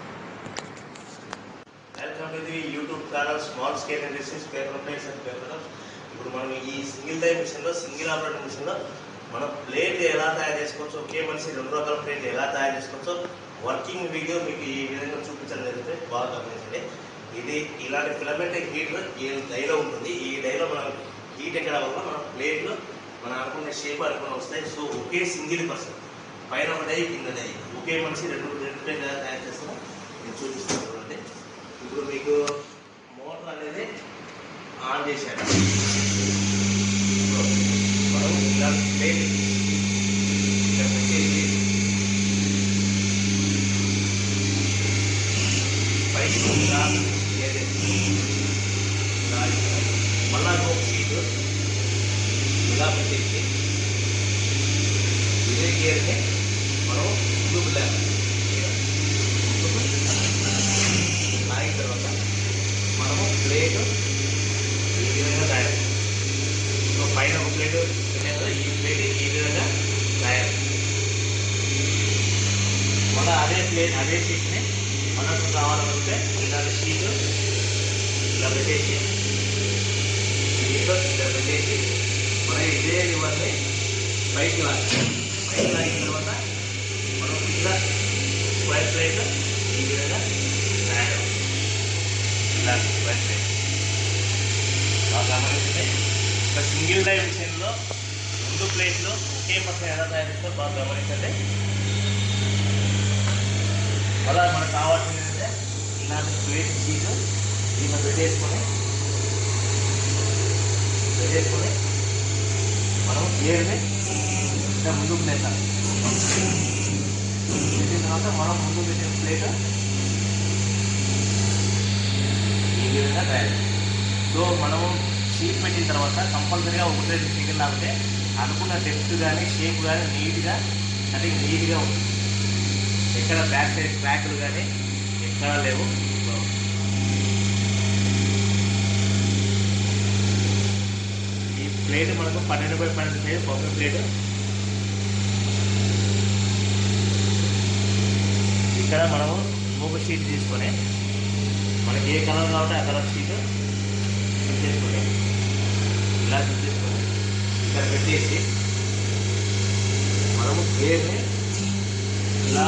welcome to the YouTube channel small scale industries paper plates and paper ఇప్పుడు మనం ఈ సింగిల్ టైప్ మిషన్లో సింగిల్ ఆపరేటర్ మిషన్లో మనం ప్లేట్ ఎలా తయారు చేసుకోవచ్చు ఒకే మనిషి రెండు రకాల ప్లేట్ ఎలా తయారు చేసుకోవచ్చో వర్కింగ్ వీడియో మీకు ఈ విధంగా చూపించడం జరుగుతుంది బాగా గమనించండి ఇది ఇలాంటి ఫిలమెంట్ హీటర్ ఈ డైలో ఉంటుంది ఈ డైలో మనం హీట్ ఎక్కడ వల్ల మన ప్లేట్లు మనం అనుకున్న షేప్ అనుకున్న వస్తాయి సో ఒకే సింగిల్ పర్సన్ పైన ఒక డై కింద డై ఒకే మనిషి రెండు రెండు ప్లేట్ ఎలా తయారు చేస్తామో నేను చూపిస్తాను చూడండి ఇప్పుడు మీకు మోటార్ అనేది ఆన్ చేశాను సో మనం ఇలా ప్లేట్ ఇక్కడ పెట్టేసి పైకి ఇలా ఏదైతే ఇలా మళ్ళా ఒక సీటు ఇలా పెట్టేసి ఇదే గేర్ని మనం ముందుకు లేపాలి లాగిన తర్వాత మనము ప్లేట్ ఈ విధంగా తయారు సో పైన ఒక ప్లేట్ పెట్టాం కదా ఈ ప్లేట్ ఈ విధంగా తయారు మళ్ళీ అదే ప్లేట్ అదే షీట్ని మనకు కావాలనుకుంటే ఇలాంటి షీట్ ఇలా పెట్టేసి దీంట్లో ఇలా పెట్టేసి మనం ఇదే లివర్ని పైకి లాగి పైకి లాగిన తర్వాత మనం ఇలా స్క్వేర్ ప్లేట్ ఈ విధంగా తయారు ఇలా స్క్వేర్ ప్లేట్ బాగా గమనించండి ఒక సింగిల్ డై మిషన్లో రెండు ప్లేట్లు ఒకే పక్కన ఎలా తయారు చేస్తారో బాగా గమనించండి అలా మనకు కావాల్సింది ఏంటంటే ఇలాంటి ప్లేట్ షీట్ దీన్ని పెట్టేసుకొని పెట్టేసుకొని మనం గేర్ని ఇలా ముందుకు పెట్టాలి పెట్టిన తర్వాత మనం ముందు పెట్టిన ప్లేట్ ఈ విధంగా తయారు సో మనము షీట్ పెట్టిన తర్వాత కంపల్సరీగా ఒకటి రెండు స్టిక్కర్ లాగితే అనుకున్న డెప్త్ కానీ షేప్ కానీ నీట్గా కటింగ్ నీట్గా ఉంటుంది ఎక్కడ బ్యాక్ సైడ్ క్రాక్లు కానీ ఎక్కడ లేవు ఈ ప్లేట్ మనకు పన్నెండు బై పన్నెండు సైజ్ బొమ్మ ప్లేట్ ఇక్కడ మనము మూగ షీట్ తీసుకొని మనకి ఏ కలర్ కావాలంటే ఆ కలర్ షీట్ తీసుకొని ఇలా తీసుకొని ఇక్కడ పెట్టేసి మనము గేర్ని ఇలా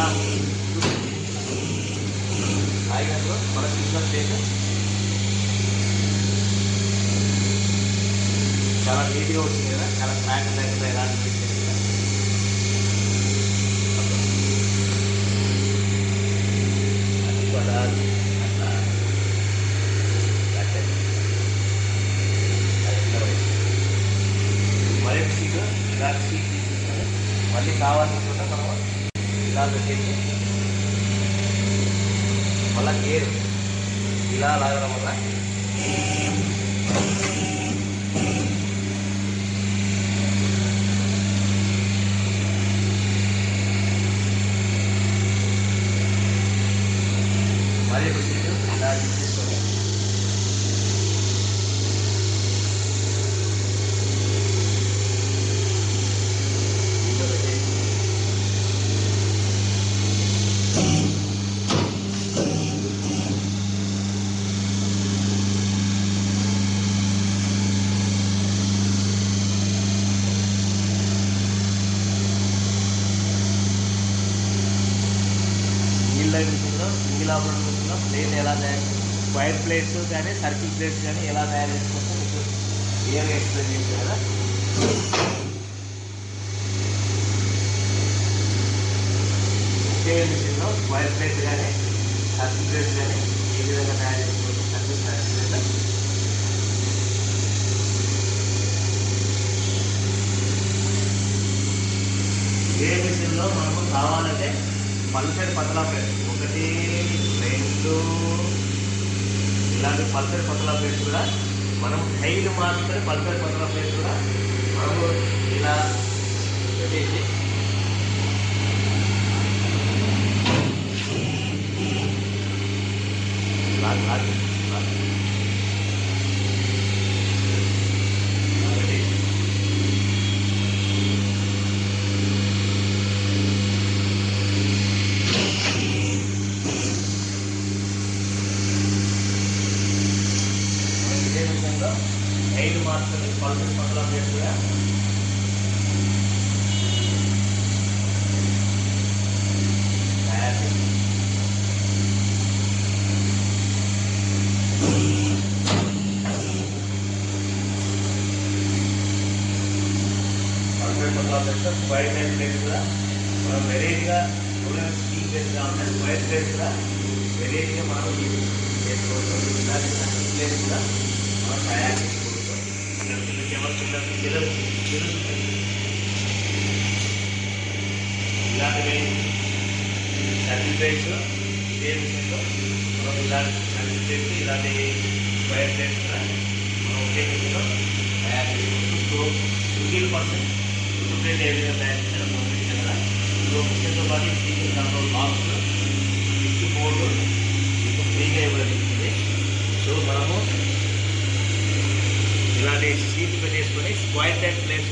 ఆగినప్పుడు మన సిగ్నల్ ప్లేట్ చాలా నీట్గా వచ్చింది కదా చాలా క్రాక్ లేకుండా ఎలా అనిపించింది కదా అది కూడా అట్లా అట్లా. అది ఇక్కడ ఉంది. మరీ సీట్ ఇలా సీట్ తీసుకుంటే మళ్ళీ కావాలనుకుంటే మనం ఇలా పెట్టేసి మళ్ళా గేర్ ఇలా లాగడం వల్ల మరి ఒక సీటు ఇలా తీసుకొని దీంట్లో పెట్టేసి సింగిల్ లైన్ మిషన్లో సింగిల్ ఆపరేటర్ మిషన్లో ప్లేట్ ఎలా తయారు వైర్ ప్లేట్స్ కానీ సర్కిల్ ప్లేట్స్ కానీ ఎలా తయారు చేసుకోవచ్చో మీకు క్లియర్గా ఎక్స్ప్లెయిన్ చేశాను కదా ఒకే మిషన్లో వైర్ ప్లేట్స్ కానీ సర్కిల్ ప్లేట్స్ కానీ ఏ విధంగా తయారు చేసుకోవచ్చు సర్కిల్ తయారు ఏ మిషన్లో మనకు కావాలంటే పల్సర్ పతలా ప్లేట్ ఒకటి రెండు ఇలాంటి పల్సర్ పతలా ప్లేట్ కూడా మనం హైలు మార్చుకొని పల్సర్ పతలా ప్లేట్ కూడా మనము ఇలా పెట్టేసి లాగ్ లాగ్ లాగ్ రెడీ మనం ఇదే విధంగా ఐదు మార్కులు పల్స్ పక్కల పెట్టుగా తయారు చేస్తాం. పల్స్ పక్కల పెడితే స్క్వైర్ టైప్ ప్లేస్ కూడా మనం వెరైటీగా స్టూడెంట్స్ స్కీమ్ బేస్గా ఉన్నాయి స్క్వైర్ ప్లేస్ కూడా వెరైటీగా మనం ఇది చేసుకోవచ్చు ఇలాంటి ప్లేస్ కూడా మనం తయారు చేసుకోవచ్చు పిల్లలకి ఎవరు పిల్లలకి పిల్లలు తెలుస్తుంది ఇలాంటివి సర్టిఫికేట్స్ ఇదే విషయంలో మనం ఇలాంటి సర్టిఫికేట్స్ ఇలాంటి స్క్వైర్ ప్లేస్ కూడా మనం ఒకే విధంగా తయారు చేసుకోవచ్చు so single person single plate ఏ విధంగా తయారు చేయాలో పంపించారు కదా సో ముఖ్యంతో పాటు సీకిల్ కంట్రోల్ బాక్స్ స్విచ్ బోర్డు మీకు ఫ్రీగా ఇవ్వబడుతుంది సో మనము ఇలాంటి సీట్ పెట్టేసుకొని స్క్వైర్ టైప్ ప్లేస్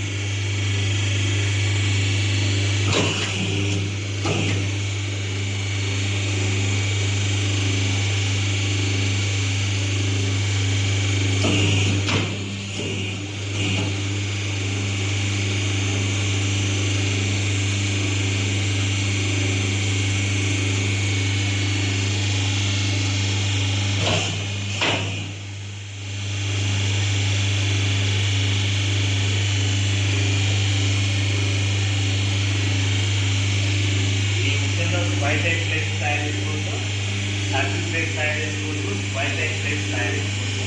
ఈ ముఖ్యంగా స్క్వైర్ టైప్ ప్లేస్ తయారు చేసుకోవచ్చు సర్కిల్ ప్లేస్ తయారు చేసుకోవచ్చు స్క్వైర్ టైప్ ప్లేస్ తయారు చేసుకోవచ్చు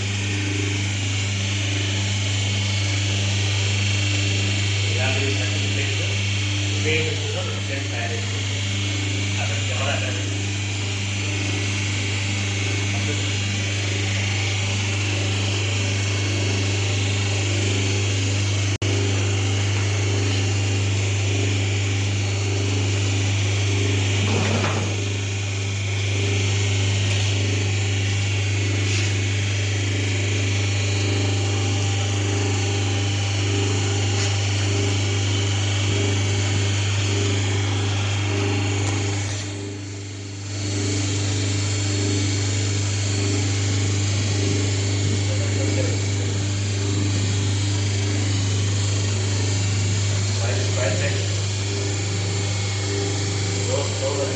ఇలాంటి సర్కిల్ ప్లేస్ ఇదే విధంగా ప్లేస్ తయారు చేసుకోవచ్చు అక్కడ కెమెరా అక్కడ స్క్వైర్ స్క్వైర్ టైప్ స్లో స్లోగా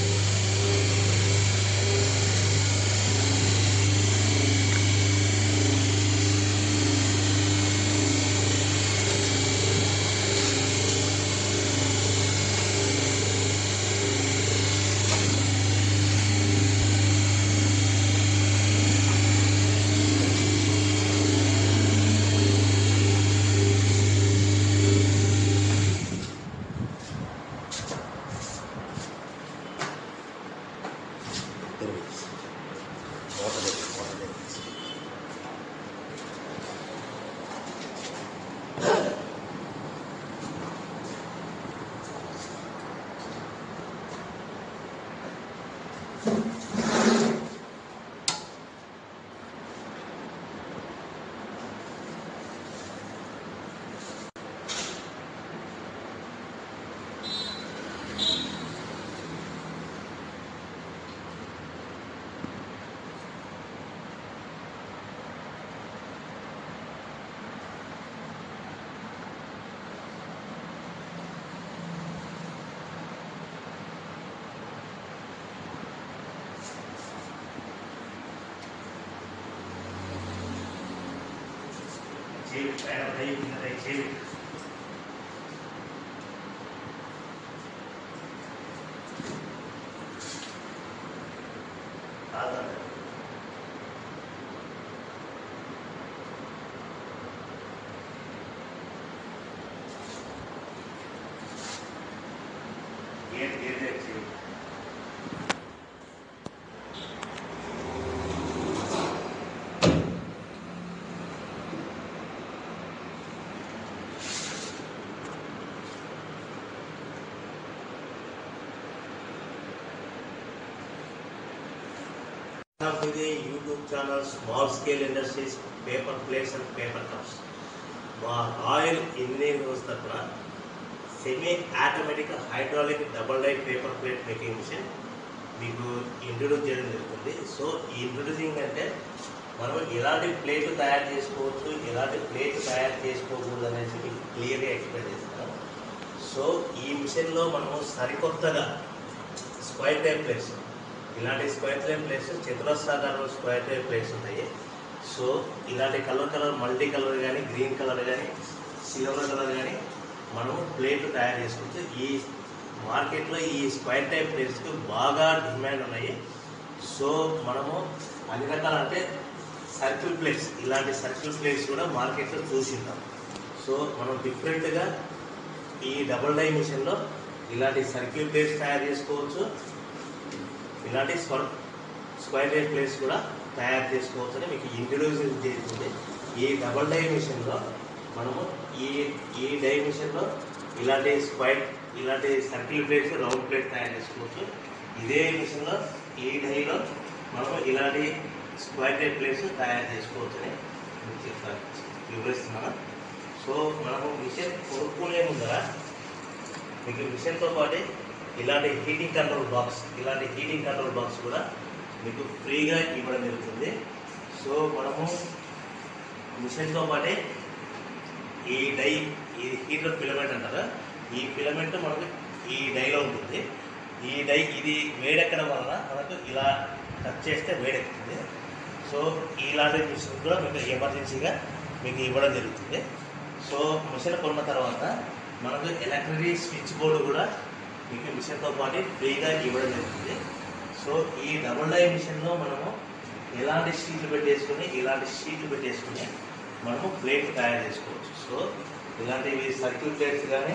వాటర్ వాటర్ చేయి పైన పై కింద పై చేయి కాదండి గేట్ గేట్ దగ్గర చేయి to the YouTube channel small scale industries paper plates and paper cups మా ఆయిల్ ఇంజనీరింగ్ వ్యవస్థ తరఫున semi automatic hydraulic double die paper plate making machine మీకు ఇంట్రొడ్యూస్ చేయడం జరుగుతుంది సో ఈ ఇంట్రొడ్యూసింగ్ అంటే మనం ఎలాంటి ప్లేట్ తయారు చేసుకోవచ్చు ఎలాంటి ప్లేట్ తయారు చేసుకోకూడదు అనేసి మీకు క్లియర్గా ఎక్స్ప్లెయిన్ చేస్తాను సో ఈ మిషన్లో మనము సరికొత్తగా స్క్వైర్ టైప్ ప్లేట్స్ ఇలాంటి స్క్వైర్ టైప్ ప్లేట్స్ చతురస్రాకారంలో స్క్వైర్ టైప్ ప్లేట్స్ ఉన్నాయి సో ఇలాంటి కలర్ కలర్ మల్టీ కలర్ కానీ గ్రీన్ కలర్ కానీ సిల్వర్ కలర్ కానీ మనము ప్లేట్లు తయారు చేసుకోవచ్చు ఈ మార్కెట్లో ఈ స్క్వైర్ టైప్ ప్లేట్స్కి బాగా డిమాండ్ ఉన్నాయి సో మనము అన్ని రకాల అంటే సర్కిల్ ప్లేట్స్ ఇలాంటి సర్కిల్ ప్లేట్స్ కూడా మార్కెట్లో చూసింటాం సో మనం డిఫరెంట్గా ఈ డబుల్ డై మిషన్లో ఇలాంటి సర్కిల్ ప్లేట్స్ తయారు చేసుకోవచ్చు ఇలాంటి స్వర్ స్క్వైర్ టైప్ ప్లేట్స్ కూడా తయారు చేసుకోవచ్చు అని మీకు ఇంట్రడ్యూస్ చేస్తుంది ఈ డబుల్ డై మిషన్లో మనము ఈ ఈ డై మిషన్లో ఇలాంటి స్క్వైర్ ఇలాంటి సర్కిల్ ప్లేట్స్ రౌండ్ ప్లేట్ తయారు చేసుకోవచ్చు ఇదే మిషన్లో ఈ డైలో మనము ఇలాంటి స్క్వైర్ టైప్ ప్లేట్స్ తయారు చేసుకోవచ్చు అని మీకు చెప్తాను వివరిస్తున్నాను సో మనము మిషన్ కొనుక్కునే ముందర మీకు మిషన్తో పాటు ఇలాంటి హీటింగ్ కంట్రోల్ బాక్స్ ఇలాంటి హీటింగ్ కంట్రోల్ బాక్స్ కూడా మీకు ఫ్రీగా ఇవ్వడం జరుగుతుంది సో మనము మిషన్తో పాటే ఈ డై ఈ హీటర్ ఫిలమెంట్ అంటారు ఈ ఫిలమెంట్ మనకు ఈ డైలో ఉంటుంది ఈ డై ఇది వేడెక్కడం వలన మనకు ఇలా టచ్ చేస్తే వేడెక్కుతుంది సో ఇలాంటి మిషన్ కూడా మీకు ఎమర్జెన్సీగా మీకు ఇవ్వడం జరుగుతుంది సో మిషన్ కొన్న తర్వాత మనకు ఎలక్ట్రిక్ స్విచ్ బోర్డు కూడా మీకు మిషన్తో పాటు ఫ్రీగా ఇవ్వడం జరుగుతుంది సో ఈ డబుల్ డై మిషన్లో మనము ఎలాంటి షీట్లు పెట్టేసుకుని ఇలాంటి షీట్లు పెట్టేసుకుని మనము ప్లేట్ తయారు చేసుకోవచ్చు సో ఇలాంటివి సర్కిల్ ప్లేట్స్ కానీ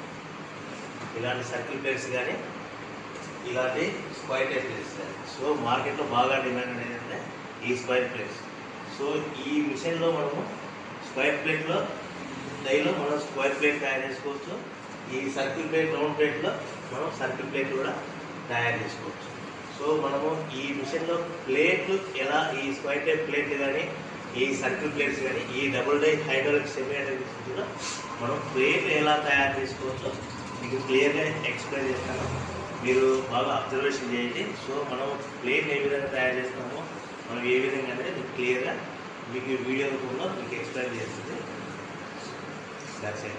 ఇలాంటి సర్కిల్ ప్లేట్స్ కానీ ఇలాంటి స్క్వైర్ టైప్ ప్లేట్స్ కానీ సో మార్కెట్లో బాగా డిమాండ్ అనేది అంటే ఈ స్క్వైర్ ప్లేట్స్ సో ఈ మిషన్లో మనము స్క్వైర్ ప్లేట్లో డైలో మనం స్క్వైర్ ప్లేట్ తయారు చేసుకోవచ్చు ఈ సర్కిల్ ప్లేట్ రౌండ్ ప్లేట్లో మనం సర్కిల్ ప్లేట్ కూడా తయారు చేసుకోవచ్చు సో మనము ఈ మిషన్లో ప్లేట్లు ఎలా ఈ స్క్వైర్ టైప్ ప్లేట్లు కానీ ఈ సర్కిల్ ప్లేట్స్ కానీ ఈ double die hydraulic semi hydraulic కూడా మనం ప్లేట్లు ఎలా తయారు చేసుకోవచ్చో మీకు క్లియర్గా ఎక్స్ప్లెయిన్ చేస్తాను మీరు బాగా అబ్జర్వేషన్ చేయండి సో మనం ప్లేట్ ఏ విధంగా తయారు చేస్తామో మనం ఏ విధంగా అనేది మీకు క్లియర్గా మీకు ఈ వీడియో రూపంలో మీకు ఎక్స్ప్లెయిన్ చేస్తుంది That's it.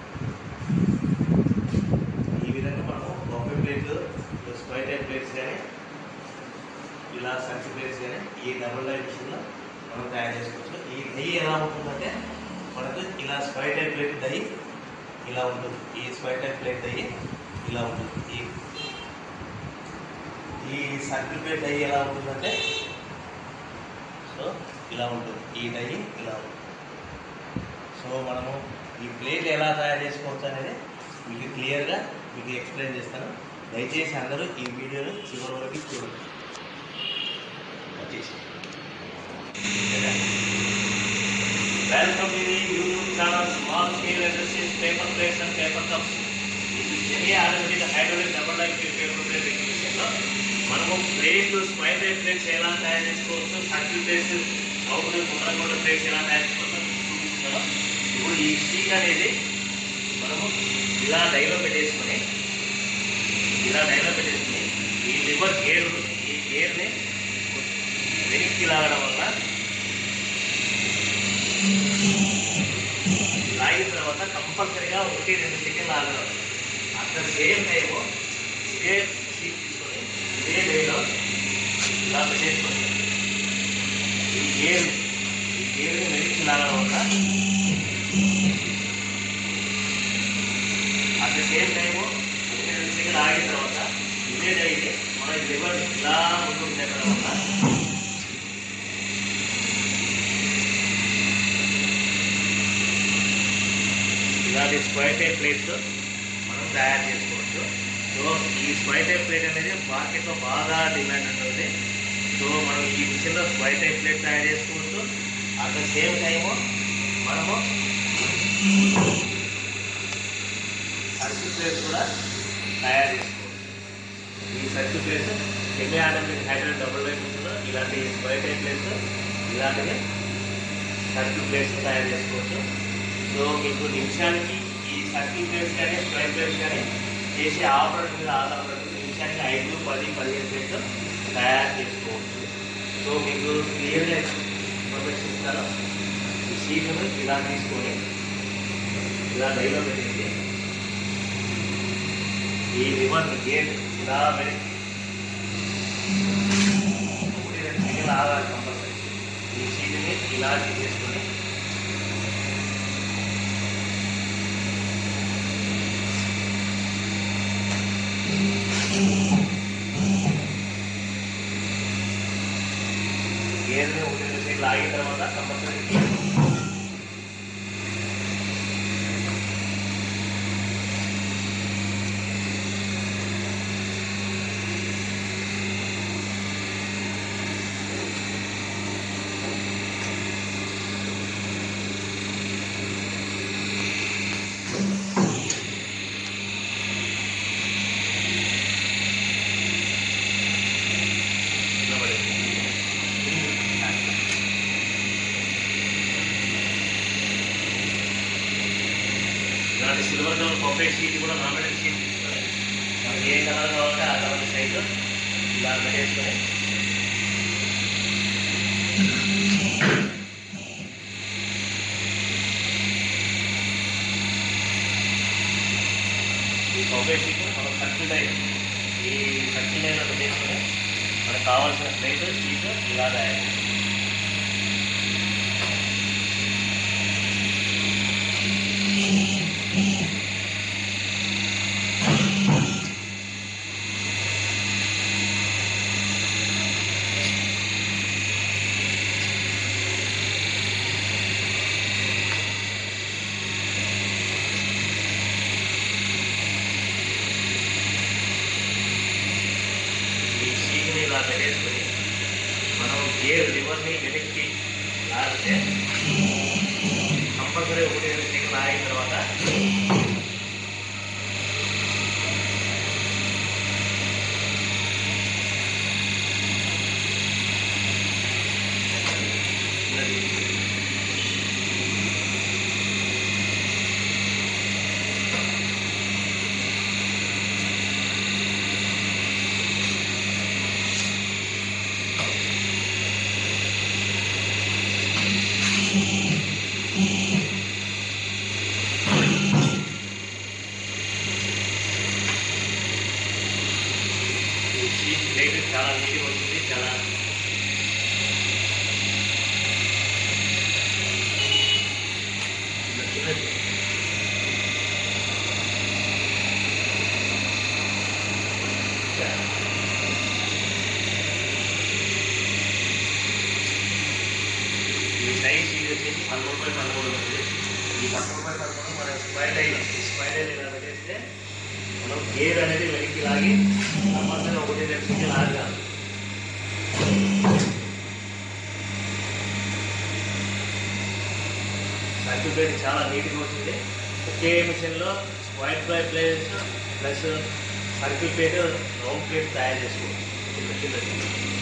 ఈ విధంగా మనము బొఫే ప్లేట్లు స్క్వైర్ టైప్ ప్లేట్స్ కానీ ఇలా సర్కిల్ ప్లేట్స్ కానీ ఈ డబుల్ డై మిషన్లో మనం తయారు చేసుకోవచ్చు ఈ దై ఎలా ఉంటుందంటే మనకు ఇలా స్క్వైర్ టైప్ ప్లేట్ దై ఇలా ఉంటుంది ఈ స్క్వైర్ టైప్ ప్లేట్ దై ఇలా ఉంటుంది ఈ ఈ సర్కిల్ ప్లేట్ దై ఎలా ఉంటుందంటే సో ఇలా ఉంటుంది ఈ దై ఇలా ఉంటుంది సో మనము ఈ ప్లేట్ ఎలా తయారు చేసుకోవచ్చు అనేది మీకు క్లియర్గా మీకు ఎక్స్ప్లెయిన్ చేస్తాను దయచేసి అందరూ ఈ వీడియోని చివరి వరకు చూడండి వచ్చేసి welcome to the YouTube channel small scale industries paper plates and paper cups ఇది semi automatic hydraulic double life paper plate విషయంలో మనము ప్లేట్లు స్క్వైర్ టైప్ ప్లేట్స్ ఎలా తయారు చేసుకోవచ్చు సర్కిల్ ప్లేట్స్ అవుట్ గుండ్రగొండ ప్లేట్స్ ఎలా తయారు చేసుకోవచ్చు చూపిస్తున్నాను ఇప్పుడు ఈ షీట్ అనేది మనము ఇలా డైలో పెట్టేసుకొని ఇలా డైలో పెట్టేసుకొని ఈ లివర్ గేర్ ఉంటుంది. ఈ గేర్ని వెనక్కి లాగడం వల్ల లాగిన తర్వాత కంపల్సరీగా ఒకటి రెండు సెకండ్ లాగడం అట్ ద సేమ్ టైము ఇదే షీట్ తీసుకొని ఇదే డైలో ఇలా పెట్టేసుకొని ఈ గేర్ ఈ గేర్ని వెనక్కి లాగడం వల్ల అట్ ద సేమ్ టైము ఒకటి రెండు సెకండ్ ఆగిన తర్వాత ఇదే డైలీ మన లివర్ ఇలా ముందుకు పెట్టడం వల్ల ఇలాంటి స్క్వైర్ టైప్ ప్లేట్స్ మనం తయారు చేసుకోవచ్చు సో ఈ స్క్వైర్ టైప్ ప్లేట్ అనేది మార్కెట్లో బాగా డిమాండ్ ఉంటుంది సో మనం ఈ మిషన్లో స్క్వైర్ టైప్ ప్లేట్ తయారు చేసుకోవచ్చు అట్ ద సేమ్ టైము మనము సర్కిల్ ప్లేట్స్ కూడా తయారు చేసుకోవచ్చు ఈ circle plates semi automatic hydrogen double life మిషన్లో ఇలాంటి స్క్వైర్ టైప్ ప్లేస్ ఇలాంటివి సర్కిల్ ప్లేస్ తయారు చేసుకోవచ్చు సో మీకు నిమిషానికి ఈ సర్కిల్ ప్లేస్ కానీ స్క్వైర్ ప్లేస్ కానీ చేసే ఆపరేటర్ మీద ఆధారపడి నిమిషానికి ఐదు పది పదిహేను ప్లేస్ తయారు చేసుకోవచ్చు సో మీకు క్లియర్గా ఇన్ఫర్మేషన్ ఇస్తాను ఈ సీట్ను ఇలా తీసుకొని ఇలా లైవ్లో పెట్టింది ఈ రివర్ గేట్ ఇలా పెట్టి ఒకటి రెండు సెకండ్లు ఆగాలి కంపల్సరీ ఈ సీట్ని ఇలా తీసేసుకొని గేర్ని ఒకటి రెండు సెకండ్లు ఆగిన తర్వాత కంపల్సరీ ఇలాంటి సిల్వర్ కలర్ పప్పెట్ షీట్ కూడా నామినేట్ షీట్ తీసుకొని మనకి ఏ కలర్ కావాలంటే ఆ కలర్ సైజ్ ఇలా పెట్టేసుకొని ఈ పప్పెట్ షీట్ మనం సర్కిల్ లైన్ ఈ సర్కిల్ లైన్లో పెట్టేసుకొని మనకు కావాల్సిన ప్లేట్ షీట్ ఇలా తయారు చేయాలి. ఈ షీట్ని ఇలా పెట్టేసుకొని మనం గేర్ లివర్ని వెనక్కి లాగితే కంపల్సరీ ఒకటి రెండు సెకండ్ ఆగిన తర్వాత ఈ షీట్ ప్లేట్ చాలా నీట్గా వచ్చింది చాలా ఇలా చిన్నది. ఈ సైజ్ షీట్ వచ్చేసి పదమూడు బై పదమూడు ఉంటుంది ఈ పదమూడు బై పదమూడు మన స్క్వైర్ లైన్ ఈ స్క్వైర్ లైన్ ఇలా పెట్టేస్తే మనం గేర్ అనేది వెనక్కి లాగి కంపల్సరీ ఒకటి రెండు సెకండ్ ఆగాలి సర్కిల్ ప్లేట్ చాలా నీట్గా వచ్చింది ఒకే మిషన్లో white fly place plus circle plate round plate తయారు చేసుకోవచ్చు చిన్న చిన్నది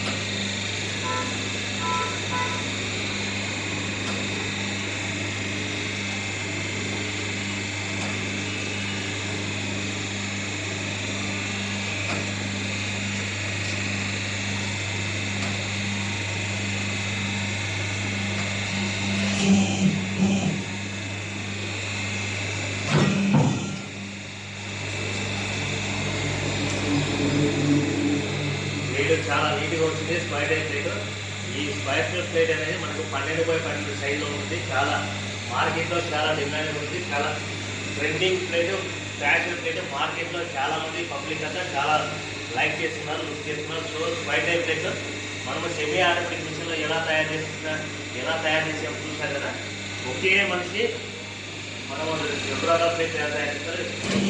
ప్లేట్ చాలా నీట్గా వచ్చింది స్క్వైర్ టైప్ ప్లేట్ ఈ స్క్వైర్ టైప్ ప్లేట్ అనేది మనకు పన్నెండు బై పన్నెండు సైజులో ఉంటుంది చాలా మార్కెట్లో చాలా డిమాండ్ ఉంది చాలా ట్రెండింగ్ ప్లేట్ ఫ్యాషన్ ప్లేట్ మార్కెట్లో చాలా మంది పబ్లిక్ అంతా చాలా లైక్ చేస్తున్నారు లుక్ చేస్తున్నారు సో స్క్వైర్ టైప్ ప్లేట్ మనము సెమీ ఆటోమేటిక్ మిషన్లో ఎలా తయారు చేస్తున్నారు ఎలా తయారు చేసాం చూసారు కదా ఒకే మనిషి మనము రెండు రకాల ప్లేట్ ఎలా తయారు చేస్తారు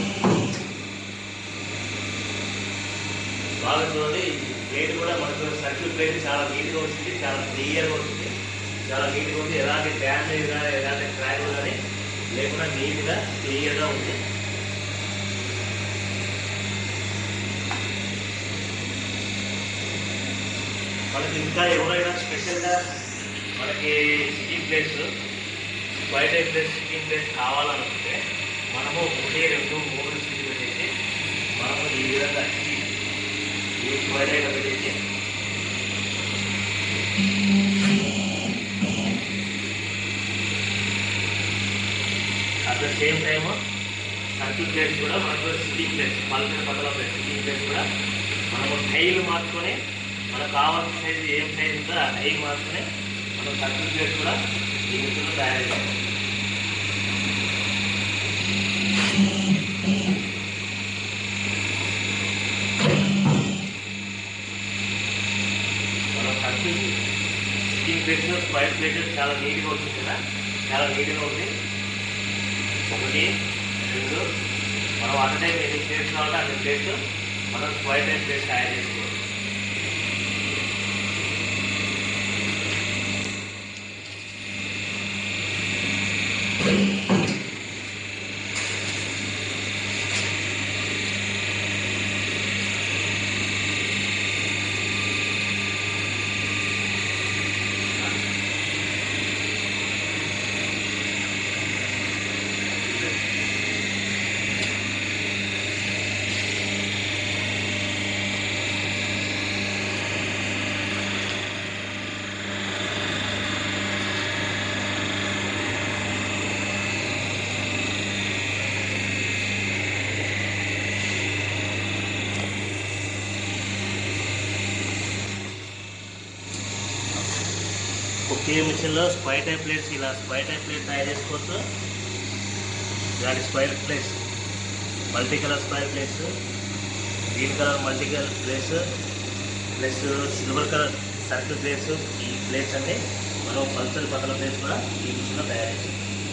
బాగా చూడండి ఈ ప్లేట్ కూడా మనకు సర్కిల్ ప్లేట్ చాలా నీట్గా వచ్చింది చాలా క్లియర్గా వచ్చింది చాలా నీట్గా ఉంది ఎలాంటి డ్యామేజ్ కానీ ఎలాంటి క్రాక్ కానీ లేకుండా నీట్గా క్లియర్గా ఉంది మనకి ఇంకా ఎవరైనా స్పెషల్గా మనకి సిట్టింగ్ ప్లేస్ బయట ప్లేస్ సిట్టింగ్ ప్లేస్ కావాలనుకుంటే మనము ఒకటి రెండు మూడు సీట్లు పెట్టేసి మనము ఈ విధంగా ఈ ఈ బయట పెట్టేసి at the same time circle place కూడా మనకు సిట్టింగ్ ప్లేస్ పల్సిన పక్కల ప్లేస్ సిట్టింగ్ ప్లేస్ కూడా మనము టైల్ మార్చుకొని మనకు కావాల్సిన సైజు ఏం సైజు ఉందో ఆ టైల్ మార్చుకొని మనం సర్కిల్ ప్లేస్ కూడా ఈ మిషన్లో తయారు చేయాలి మనం circle sitting place square plate చాలా నీట్గా వచ్చింది కదా చాలా నీట్గా ఉంది ఒకటి రెండు మనం అట్ టైం ఎన్ని ప్లేస్ కావాలంటే అన్ని ప్లేస్ మనం స్క్వైర్ టైం ప్లేస్ తయారు చేసుకోవాలి ఒకే మిషన్లో స్క్వైర్ టైప్ ప్లేట్స్ ఇలా స్క్వైర్ టైప్ ప్లేట్ తయారు చేసుకోవచ్చు ఇలాంటి square plates multi colour square plates green colour multi colour plates plus silver colour circle plates ఈ ప్లేట్స్ అన్ని మనం పల్సర్ పతల ప్లేట్స్ కూడా ఈ మిషన్లో తయారు చేస్తాం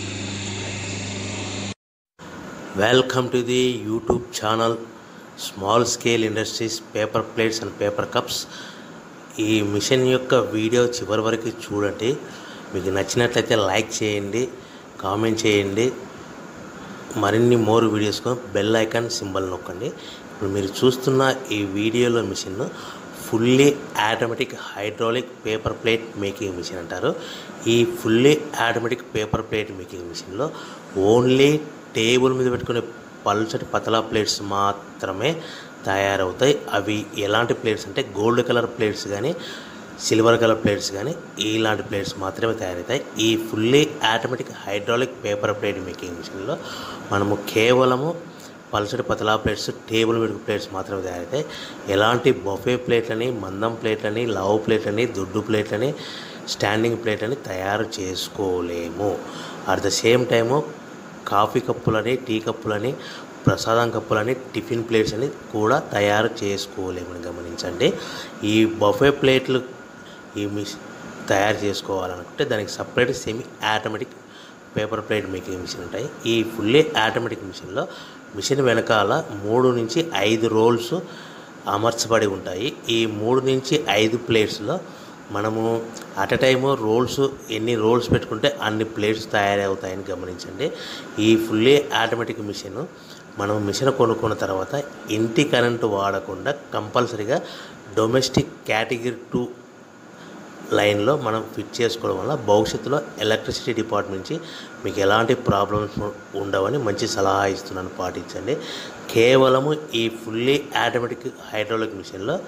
welcome to the YouTube channel small scale industries paper plates and paper cups ఈ machine యొక్క వీడియో చివరి వరకు చూడండి మీకు నచ్చినట్లయితే లైక్ చేయండి కామెంట్ చేయండి మరిన్ని more videos bell icon symbol నొక్కండి ఇప్పుడు మీరు చూస్తున్న ఈ వీడియోలో machine fully automatic hydraulic paper plate making machine అంటారు ఈ fully automatic paper plate making మిషన్లో ఓన్లీ టేబుల్ మీద పెట్టుకునే పల్చటి పతలా ప్లేట్స్ మాత్రమే తయారవుతాయి అవి ఎలాంటి ప్లేట్స్ అంటే గోల్డ్ కలర్ ప్లేట్స్ కానీ సిల్వర్ కలర్ ప్లేట్స్ కానీ ఇలాంటి ప్లేట్స్ మాత్రమే తయారవుతాయి ఈ fully automatic hydraulic paper plate making మిషన్లో మనము కేవలము పల్సటి పతలా ప్లేట్స్ టేబుల్ మీద ప్లేట్స్ మాత్రమే తయారవుతాయి ఎలాంటి బొఫే ప్లేట్లని మందం ప్లేట్లని లవ్ ప్లేట్లని దొడ్డు ప్లేట్లని స్టాండింగ్ ప్లేట్లని తయారు చేసుకోలేము at the same time coffee కప్పులని టీ కప్పులని ప్రసాదం కప్పులని టిఫిన్ ప్లేట్స్ అని కూడా తయారు చేసుకోలేమని గమనించండి ఈ బఫే ప్లేట్లు ఈ మిస్ తయారు చేసుకోవాలనుకుంటే దానికి separate semi automatic paper plate making machine ఉంటాయి ఈ ఫుల్లీ ఆటోమేటిక్ మిషన్లో మిషన్ వెనకాల మూడు నుంచి ఐదు రోల్స్ అమర్చబడి ఉంటాయి ఈ మూడు నుంచి ఐదు ప్లేట్స్లో మనము అట్ ఎ టైము రోల్స్ ఎన్ని రోల్స్ పెట్టుకుంటే అన్ని ప్లేట్స్ తయారవుతాయని గమనించండి ఈ ఫుల్లీ ఆటోమేటిక్ మిషన్ మనం మిషన్ కొనుక్కున్న తర్వాత ఇంటి కరెంటు వాడకుండా కంపల్సరీగా డొమెస్టిక్ కేటగిరీ టూ లైన్లో మనం ఫిట్ చేసుకోవడం వల్ల భవిష్యత్తులో ఎలక్ట్రిసిటీ డిపార్ట్మెంట్ నుంచి మీకు ఎలాంటి ప్రాబ్లమ్స్ ఉండవని మంచి సలహా ఇస్తున్నాను పాటించండి కేవలము ఈ ఫుల్లీ ఆటోమేటిక్ హైడ్రాలిక్ మిషన్లో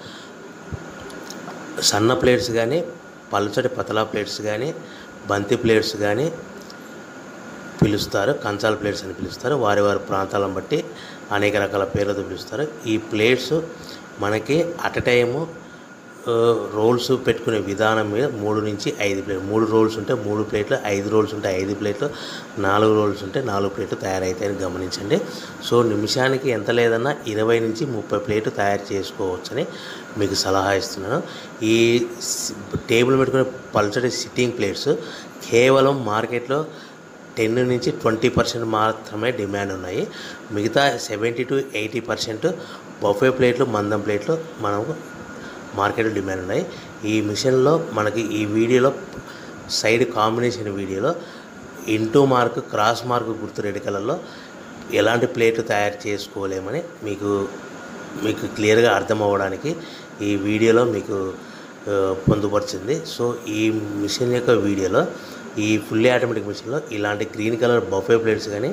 సన్న ప్లేట్స్ కానీ పలుచటి పతలా ప్లేట్స్ కానీ బంతి ప్లేట్స్ కానీ పిలుస్తారు కంచాల ప్లేట్స్ అని పిలుస్తారు వారి వారి ప్రాంతాలను బట్టి అనేక రకాల పేర్లతో పిలుస్తారు ఈ ప్లేట్స్ మనకి అట్ టైము రోల్స్ పెట్టుకునే విధానం మీద మూడు నుంచి ఐదు ప్లేట్ మూడు రోల్స్ ఉంటే మూడు ప్లేట్లు ఐదు రోల్స్ ఉంటే ఐదు ప్లేట్లు నాలుగు రోల్స్ ఉంటే నాలుగు ప్లేట్లు తయారవుతాయని గమనించండి సో నిమిషానికి ఎంత లేదన్నా ఇరవై నుంచి ముప్పై ప్లేట్లు తయారు చేసుకోవచ్చని మీకు సలహా ఇస్తున్నాను ఈ సి- టేబుల్ పెట్టుకునే పల్చటి సిట్టింగ్ ప్లేట్స్ కేవలం మార్కెట్లో టెన్ నుంచి ట్వంటీ పర్సెంట్ మాత్రమే డిమాండ్ ఉన్నాయి మిగతా seventy to eighty percent buffet ప్లేట్లు మందం ప్లేట్లు మనకు మార్కెట్లో డిమాండ్ ఉన్నాయి ఈ మిషన్లో మనకి ఈ వీడియోలో సైడ్ కాంబినేషన్ వీడియోలో ఇంటూ మార్క్ క్రాస్ మార్క్ గుర్తు రెడ్ కలర్లో ఎలాంటి ప్లేట్ తయారు చేసుకోలేమని మీకు మీకు క్లియర్గా అర్థం అవ్వడానికి ఈ వీడియోలో మీకు ఆ, పొందుపరిచింది సో ఈ మిషన్ యొక్క వీడియోలో ఈ ఫుల్లీ ఆటోమేటిక్ మిషన్లో ఇలాంటి గ్రీన్ కలర్ బఫే ప్లేట్స్ కానీ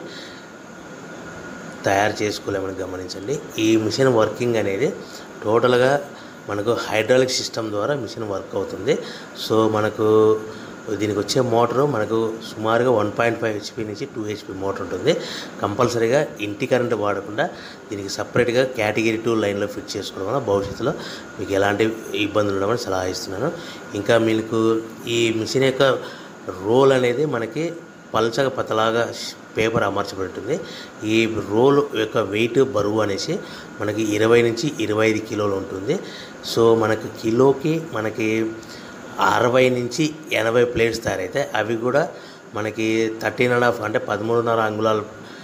తయారు చేసుకోలేమని గమనించండి ఈ మిషన్ వర్కింగ్ అనేది టోటల్గా మనకు హైడ్రాలిక్ సిస్టమ్ ద్వారా మిషన్ వర్క్ అవుతుంది సో మనకు దీనికి వచ్చే మోటారు మనకు సుమారుగా వన్ పాయింట్ ఫైవ్ హెచ్పి నుంచి టూ హెచ్పి మోటార్ ఉంటుంది కంపల్సరీగా ఇంటి కరెంట్ వాడకుండా దీనికి సపరేట్గా కేటగిరీ టూ లైన్లో ఫిట్ చేసుకోవడం వల్ల భవిష్యత్తులో మీకు ఎలాంటి ఇబ్బందులు ఉండవని సలహా ఇస్తున్నాను ఇంకా మీకు ఈ మిషన్ యొక్క రోల్ అనేది మనకి పల్చగా పతలాగా పేపర్ అమర్చబడి ఉంటుంది ఈ రోల్ యొక్క వెయిట్ బరువు అనేసి మనకి ఇరవై నుంచి ఇరవై ఐదు కిలోలు ఉంటుంది సో మనకి కిలోకి మనకి అరవై నుంచి ఎనభై ప్లేట్స్ తయారైతాయి అవి కూడా మనకి థర్టీన్ అండ్ హాఫ్ అంటే పదమూడున్నర అంగుళాల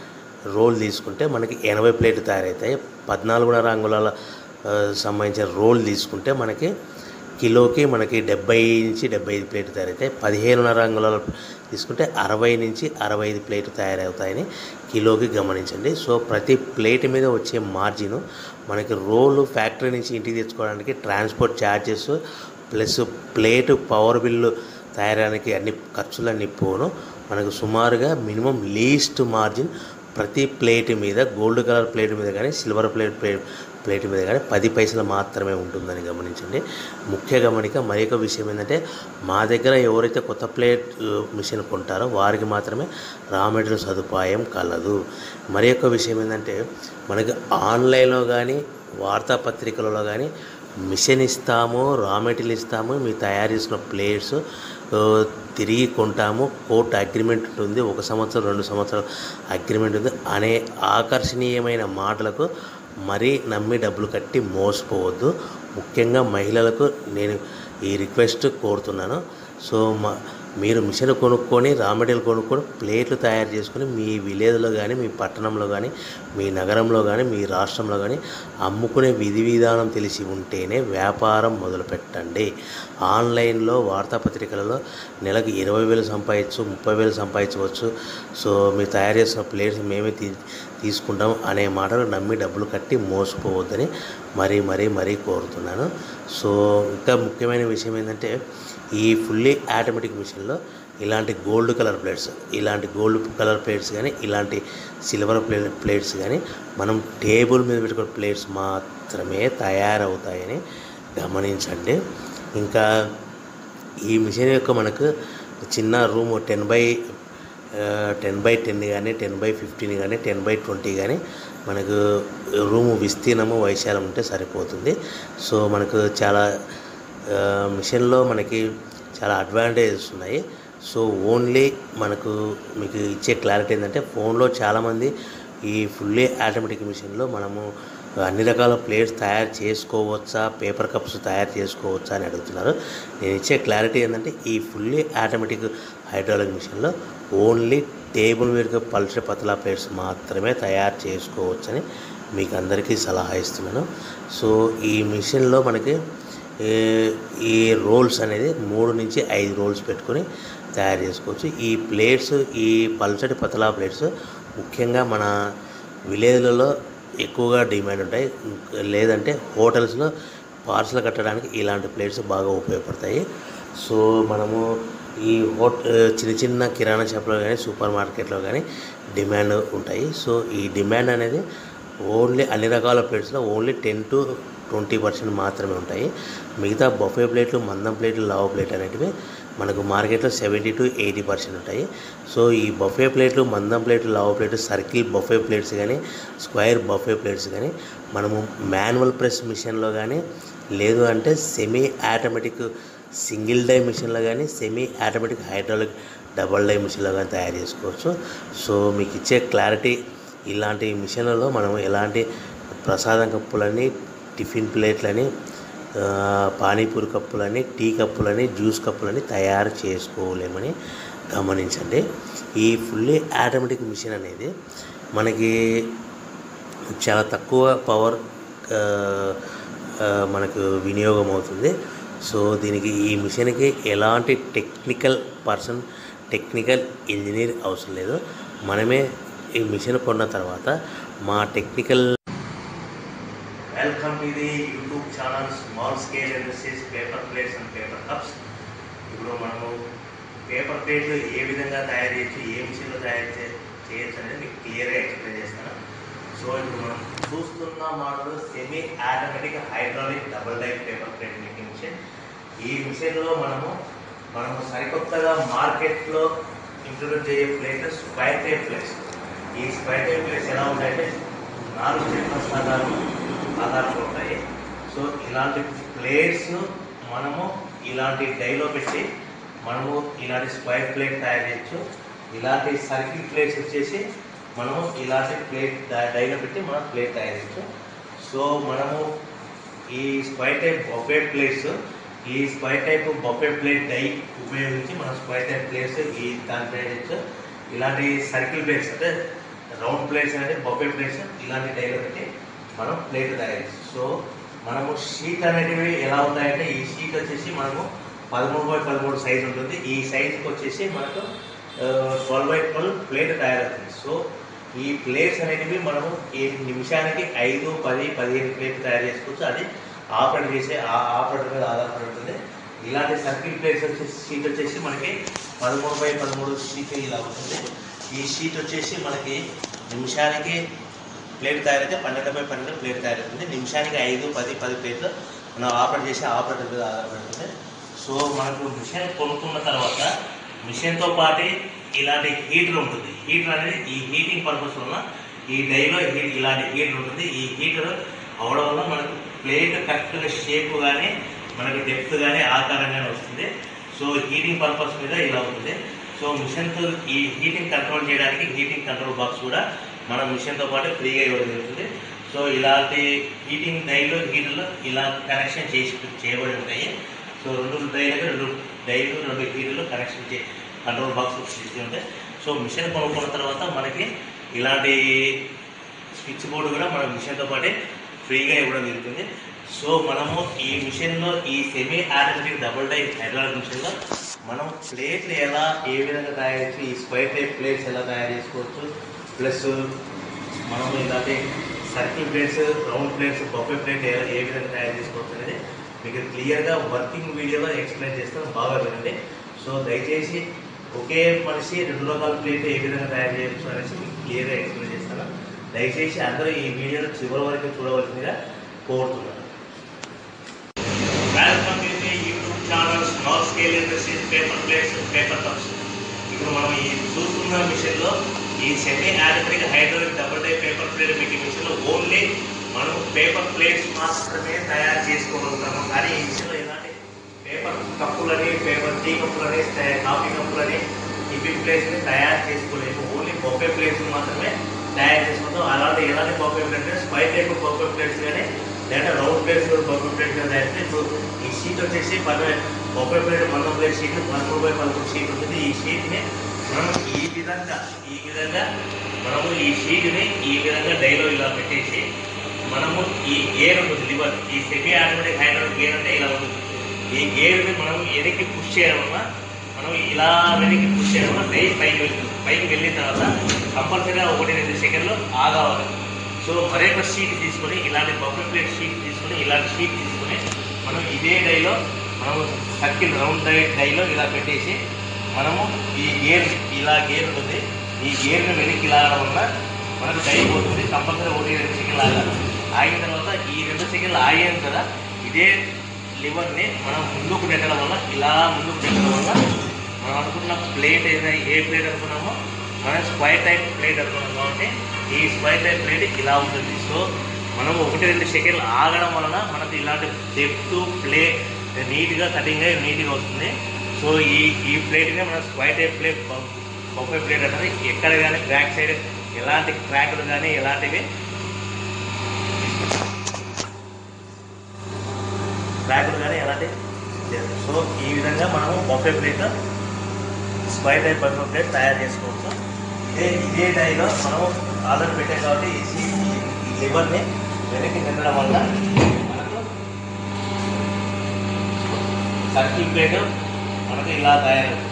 రోల్ తీసుకుంటే మనకి ఎనభై ప్లేట్లు తయారవుతాయి పద్నాలుగున్నర అంగుళాల ఆ, సంబంధించిన రోల్ తీసుకుంటే మనకి కిలోకి మనకి డెబ్బై నుంచి డెబ్బై ఐదు ప్లేట్లు తయారవుతాయి పదిహేనున్నర అంగుళాల తీసుకుంటే అరవై నుంచి అరవై ఐదు ప్లేట్లు తయారవుతాయని కిలోకి గమనించండి సో ప్రతి ప్లేట్ మీద వచ్చే మార్జిన్ మనకి రోలు ఫ్యాక్టరీ నుంచి ఇంటికి తెచ్చుకోవడానికి transport charges plus plate power bill తయారడానికి అన్ని ఖర్చులన్నీ పోను మనకు సుమారుగా మినిమం లీస్ట్ మార్జిన్ ప్రతి ప్లేట్ మీద గోల్డ్ కలర్ ప్లేట్ మీద కానీ సిల్వర్ ప్లేట్ ప్లేట్ ప్లేట్ మీద కానీ పది పైసలు మాత్రమే ఉంటుందని గమనించండి ముఖ్య గమనిక మరి ఒక విషయం ఏంటంటే మా దగ్గర ఎవరైతే కొత్త ప్లేట్ ఆ, మిషన్ కొంటారో వారికి మాత్రమే రా మెటీరియల్ సదుపాయం కలదు మరి ఒక విషయం ఏంటంటే మనకి ఆన్లైన్లో కానీ వార్తాపత్రికలలో కానీ మిషన్ ఇస్తాము రా మెటీరియల్ ఇస్తాము మీరు తయారు చేసిన ప్లేట్స్ ఆ, తిరిగి కొంటాము కోర్టు అగ్రిమెంట్ ఉంటుంది ఒక సంవత్సరం రెండు సంవత్సరాలు అగ్రిమెంట్ ఉంది అనే ఆకర్షణీయమైన మాటలకు మరీ నమ్మి డబ్బులు కట్టి మోసపోవద్దు ముఖ్యంగా మహిళలకు నేను ఈ రిక్వెస్ట్ కోరుతున్నాను సో మా మీరు మిషన్ కొనుక్కొని రా మెటీరియల్ కొనుక్కొని ప్లేట్లు తయారు చేసుకొని మీ విలేజ్లో కానీ మీ పట్టణంలో కానీ మీ నగరంలో కానీ మీ రాష్ట్రంలో కానీ అమ్ముకునే విధి విధానం తెలిసి ఉంటేనే వ్యాపారం మొదలు పెట్టండి ఆన్లైన్లో వార్తాపత్రికలలో నెలకు ఇరవై వేలు సంపాదించు ముప్పై వేలు సంపాదించవచ్చు సో మీరు తయారు చేసిన ప్లేట్స్ మేమే తీ తీసుకుంటాం అనే మాటలు నమ్మి డబ్బులు కట్టి మోసపోవద్దని మరీ మరీ మరీ కోరుతున్నాను సో ఇంకా ముఖ్యమైన విషయం ఏంటంటే ఈ ఫుల్లీ ఆటోమేటిక్ మిషన్లో ఇలాంటి గోల్డ్ కలర్ ప్లేట్స్ ఇలాంటి గోల్డ్ కలర్ ప్లేట్స్ కానీ ఇలాంటి సిల్వర్ ప్లే ప్లేట్స్ కానీ మనం టేబుల్ మీద పెట్టుకునే ప్లేట్స్ మాత్రమే తయారవుతాయని గమనించండి ఇంకా ఈ మిషన్ యొక్క మనకు చిన్న room ten by ten by ten కానీ టెన్ బై ఫిఫ్టీన్ కానీ టెన్ బై ట్వంటీ కానీ మనకు రూము విస్తీర్ణము వైశాలం ఉంటే సరిపోతుంది సో మనకు చాలా ఆ, మిషన్లో మనకి చాలా అడ్వాంటేజెస్ ఉన్నాయి సో ఓన్లీ మనకు మీకు ఇచ్చే క్లారిటీ ఏంటంటే ఫోన్లో చాలామంది ఈ ఫుల్లీ ఆటోమేటిక్ మిషన్లో మనము అన్ని రకాల ప్లేట్స్ తయారు చేసుకోవచ్చా పేపర్ కప్స్ తయారు చేసుకోవచ్చా అని అడుగుతున్నారు నేను ఇచ్చే క్లారిటీ ఏంటంటే ఈ ఫుల్లీ ఆటోమేటిక్ హైడ్రాలిక్ మిషన్లో ఓన్లీ టేబుల్ మీద పల్చటి పతలా ప్లేట్స్ మాత్రమే తయారు చేసుకోవచ్చని మీకు అందరికీ సలహా ఇస్తున్నాను సో ఈ మిషన్లో మనకి ఏ- ఈ రోల్స్ అనేది మూడు నుంచి ఐదు రోల్స్ పెట్టుకొని తయారు చేసుకోవచ్చు ఈ ప్లేట్స్ ఈ పల్చటి పతలా ప్లేట్స్ ముఖ్యంగా మన విలేజ్లలో ఎక్కువగా డిమాండ్ ఉంటాయి లేదంటే హోటల్స్లో పార్సల్ కట్టడానికి ఇలాంటి ప్లేట్స్ బాగా ఉపయోగపడతాయి సో మనము ఈ హోట చిన్న చిన్న కిరాణా షాప్లో కానీ సూపర్ మార్కెట్లో కానీ డిమాండ్ ఉంటాయి సో ఈ డిమాండ్ అనేది ఓన్లీ అన్ని రకాల ప్లేట్స్లో only ten to twenty percent మాత్రమే ఉంటాయి మిగతా బఫే ప్లేట్లు మందం ప్లేట్లు లావు ప్లేట్ అనేటివి మనకు మార్కెట్లో సెవెంటీ టు ఎయిటీ పర్సెంట్ ఉంటాయి సో ఈ బఫే ప్లేట్లు మందం ప్లేట్లు లావు ప్లేట్లు సర్కిల్ బఫే ప్లేట్స్ కానీ స్క్వైర్ బఫే ప్లేట్స్ కానీ మనము మాన్యువల్ ప్రెస్ మిషన్లో కానీ లేదు అంటే సెమీ ఆటోమేటిక్ సింగిల్ డై మిషన్లో కానీ semi automatic hydraulic double die మిషన్లో కానీ తయారు చేసుకోవచ్చు సో మీకు ఇచ్చే క్లారిటీ ఇలాంటి మిషన్లలో మనం ఎలాంటి ప్రసాదం కప్పులని టిఫిన్ ప్లేట్లని ఆ, పానీపూరి కప్పులని టీ కప్పులని జ్యూస్ కప్పులని తయారు చేసుకోలేమని గమనించండి ఈ ఫుల్లీ ఆటోమేటిక్ మిషన్ అనేది మనకి చాలా తక్కువ పవర్ ఆ, ఆ, మనకు వినియోగం అవుతుంది సో దీనికి ఈ మిషన్కి ఎలాంటి టెక్నికల్ పర్సన్ టెక్నికల్ ఇంజనీర్ అవసరం లేదు మనమే ఈ మిషన్ కొన్న తర్వాత మా technical welcome welcome to the YouTube channel small scale industries paper plates and paper cups ఇప్పుడు మనము పేపర్ ప్లేట్లు ఏ విధంగా తయారు చేయొచ్చు ఏ మిషన్లో తయారు చే చేయొచ్చు అనేది మీకు క్లియర్గా ఎక్స్ప్లెయిన్ చేస్తాను సో ఇప్పుడు మనం చూస్తున్న model semi automatic hydraulic double డైప్ పేపర్ ప్లేట్ మేకింగ్ మిషన్ ఈ మిషన్లో మనము మనము సరికొత్తగా మార్కెట్లో ఇంట్రొడ్యూస్ చేయే ప్లేట్స్ స్క్వైర్ టైప్ ప్లేట్స్ ఈ స్క్వైర్ టైప్ ప్లేట్స్ ఎలా ఉంటాయంటే నాలుగు చెట్ల ఆధారం ఆధారంగా ఉంటాయి సో ఇలాంటి ప్లేట్స్ మనము ఇలాంటి డైలో పెట్టి మనము ఇలాంటి స్క్వైర్ ప్లేట్ తయారు చేయొచ్చు ఇలాంటి సర్కిల్ ప్లేట్స్ వచ్చేసి మనము ఇలాంటి ప్లేట్ డైలో పెట్టి మనం ప్లేట్ తయారు చేయొచ్చు సో మనము ఈ స్క్వైర్ టైప్ బొఫే ప్లేట్స్ ఈ square type buffet plate die ఉపయోగించి మనం స్క్వైర్ టైప్ ప్లేట్స్ ఈ దాని చేయొచ్చు ఇలాంటి సర్కిల్ ప్లేట్స్ అంటే రౌండ్ ప్లేట్స్ అంటే బొఫే ప్లేట్స్ ఇలాంటి డైలో పెట్టి మనం ప్లేట్ తయారు చేయొచ్చు సో మనము షీట్ అనేటివి ఎలా ఉంటాయంటే ఈ షీట్ వచ్చేసి మనము పదమూడు బై పదమూడు సైజ్ ఉంటుంది ఈ సైజుకి వచ్చేసి మనకు ట్వెల్వ్ బై ట్వెల్వ్ ప్లేట్ తయారవుతుంది సో ఈ ప్లేట్స్ అనేటివి మనము ఈ నిమిషానికి ఐదు పది పదిహేను ప్లేట్లు తయారు చేసుకోవచ్చు అది ఆపరేట్ చేసే ఆ ఆపరేటర్ మీద ఆధారపడి ఉంటుంది ఇలాంటి సర్కిల్ ప్లేట్స్ వచ్చేసి షీట్ వచ్చేసి మనకి పదమూడు బై పదమూడు షీట్ ఇలా ఉంటుంది ఈ షీట్ వచ్చేసి మనకి నిమిషానికి ప్లేట్ తయారైతే పన్నెండు బై పన్నెండు ప్లేట్ తయారవుతుంది నిమిషానికి ఐదు పది పది ప్లేట్లు మనం ఆపరేట్ చేసే ఆపరేటర్ మీద ఆధారపడి ఉంటుంది సో మనకు మిషన్ కొనుక్కున్న తర్వాత మిషన్తో పాటు ఇలాంటి హీటర్ ఉంటుంది హీటర్ అనేది ఈ హీటింగ్ పర్పస్ వల్ల ఈ డైలో హీట్ ఇలాంటి హీటర్ ఉంటుంది ఈ హీటర్ అవడం వల్ల మనకు ప్లేట్ కరెక్ట్గా షేప్ కానీ మనకు డెప్త్ కానీ ఆకారంగానే వస్తుంది సో హీటింగ్ పర్పస్ మీద ఇలా ఉంటుంది సో మిషన్తో ఈ హీటింగ్ కంట్రోల్ చేయడానికి హీటింగ్ కంట్రోల్ బాక్స్ కూడా మన మిషన్తో పాటు ఫ్రీగా ఇవ్వడం జరుగుతుంది సో ఇలాంటి హీటింగ్ డైలు హీటర్లు ఇలా కనెక్షన్ చేసి చేయబడి ఉంటాయి సో రెండు డైలకు రెండు డైలు రెండు హీటర్లు కనెక్షన్ చే కంట్రోల్ బాక్స్ చేసి ఉంటాయి సో మిషన్ కొనుక్కున్న తర్వాత మనకి ఇలాంటి స్విచ్ బోర్డు కూడా మన మిషన్తో పాటే ఫ్రీగా ఇవ్వడం జరుగుతుంది సో మనము ఈ మిషన్లో ఈ semi automatic double die hydraulic మిషన్లో మనం ప్లేట్లు ఎలా ఏ విధంగా తయారు చేయొచ్చు ఈ స్క్వైర్ టైప్ ప్లేట్స్ ఎలా తయారు చేసుకోవచ్చు ప్లస్ మనం ఇలాంటి circle plates round plates buffet plate ఏ ఏ విధంగా తయారు చేసుకోవచ్చు అనేది మీకు క్లియర్గా వర్కింగ్ వీడియోలో ఎక్స్ప్లెయిన్ చేస్తాను బాగా వినండి సో దయచేసి ఒకే మనిషి రెండు రకాల ప్లేట్ ఏ విధంగా తయారు చేయొచ్చు అనేసి మీకు క్లియర్గా ఎక్స్ప్లెయిన్ చేస్తాను దయచేసి అందరూ ఈ వీడియోను చివరి వరకు చూడవలసిందిగా కోరుతున్నాను welcome to the YouTube channel small scale industries paper plates paper cups ఇప్పుడు మనం ఈ చూస్తున్న మిషన్లో ఈ semi automatic hydraulic double die paper plate making మిషన్లో ఓన్లీ మనం పేపర్ ప్లేట్స్ మాత్రమే తయారు చేసుకోగలుగుతాము కానీ ఈ మిషన్లో ఎలాంటి పేపర్ కప్పులని పేపర్ టీ కప్పులని కాఫీ కప్పులని టిఫిన్ ప్లేట్స్ని తయారు చేసుకోలేము ఓన్లీ బొఫే ప్లేట్స్ మాత్రమే తయారు చేసుకుంటాం అలాంటి ఎలాంటి buffet plates square type buffet plates కానీ లేదా రౌండ్ ప్లేట్స్ బొఫే ప్లేట్స్ కానీ తయారు చేస్తే ఇప్పుడు ఈ షీట్ వచ్చేసి పది బొఫే ప్లేట్ వంద ప్లేట్ షీట్ పదమూడు బై పదమూడు షీట్ ఉంటుంది ఈ షీట్ని మనం ఈ విధంగా ఈ విధంగా మనము ఈ షీట్ని ఈ విధంగా డైలో ఇలా పెట్టేసి మనము ఈ గేర్ ఉంటుంది లివర్ ఈ సెమీ ఆటోమేటిక్ హైడ్రాలిక్ గేర్ అంటే ఇలా ఉంటుంది ఈ గేర్ని మనం వెనక్కి పుష్ చేయడం వల్ల మనం ఇలా వెనక్కి పుష్ చేయడం వల్ల రేయి పైకి వెళ్తుంది పైకి వెళ్ళిన తర్వాత కంపల్సరీగా ఒకటి రెండు సెకండ్లు ఆగాలి సో మరొక షీట్ తీసుకొని ఇలాంటి బఫెట్ ప్లేట్ షీట్ తీసుకొని ఇలాంటి షీట్ తీసుకొని మనం ఇదే డైలో మనం సర్కిల్ రౌండ్ డై డైలో ఇలా పెట్టేసి మనము ఈ గేర్ ఇలా గేర్ ఉంటుంది ఈ గేర్ని వెనక్కి లాగడం వల్ల మనకు డై పోతుంది కంపల్సరీ ఒకటి రెండు సెకండ్లు ఆగాలి ఆగిన తర్వాత ఈ రెండు సెకండ్లు ఆగాం కదా ఇదే లివర్ని మనం ముందుకు పెట్టడం వల్ల ఇలా ముందుకు పెట్టడం వల్ల మనం అనుకున్న ప్లేట్ ఏదైనా ఏ ప్లేట్ అనుకున్నామో మనం స్క్వైర్ టైప్ ప్లేట్ అనుకున్నాం కాబట్టి ఈ స్క్వైర్ టైప్ ప్లేట్ ఇలా ఉంటుంది సో మనం ఒకటి రెండు సెకండ్లు ఆగడం వలన మనకు ఇలాంటి డెప్త్ ప్లే నీట్గా కటింగ్ అయ్యి నీట్గా వస్తుంది సో ఈ ఈ ప్లేట్నే మనం square type plate buffet plate అనేది ఎక్కడ కానీ బ్యాక్ సైడ్ ఎలాంటి క్రాక్లు కానీ ఎలాంటివి క్రాకులు కానీ ఎలాంటి లేదు. సో ఈ విధంగా మనము buffet plate square type buffet plate తయారు చేసుకోవచ్చు ఇదే ఇదే డైలో మనం ఆర్డర్ పెట్టాం కాబట్టి ఈ సీ- ఈ- ఈ లివర్ని వెనక్కి తినడం వల్ల మనకు సర్కిల్ ప్లేట్ మనకు ఇలా తయారవుతుంది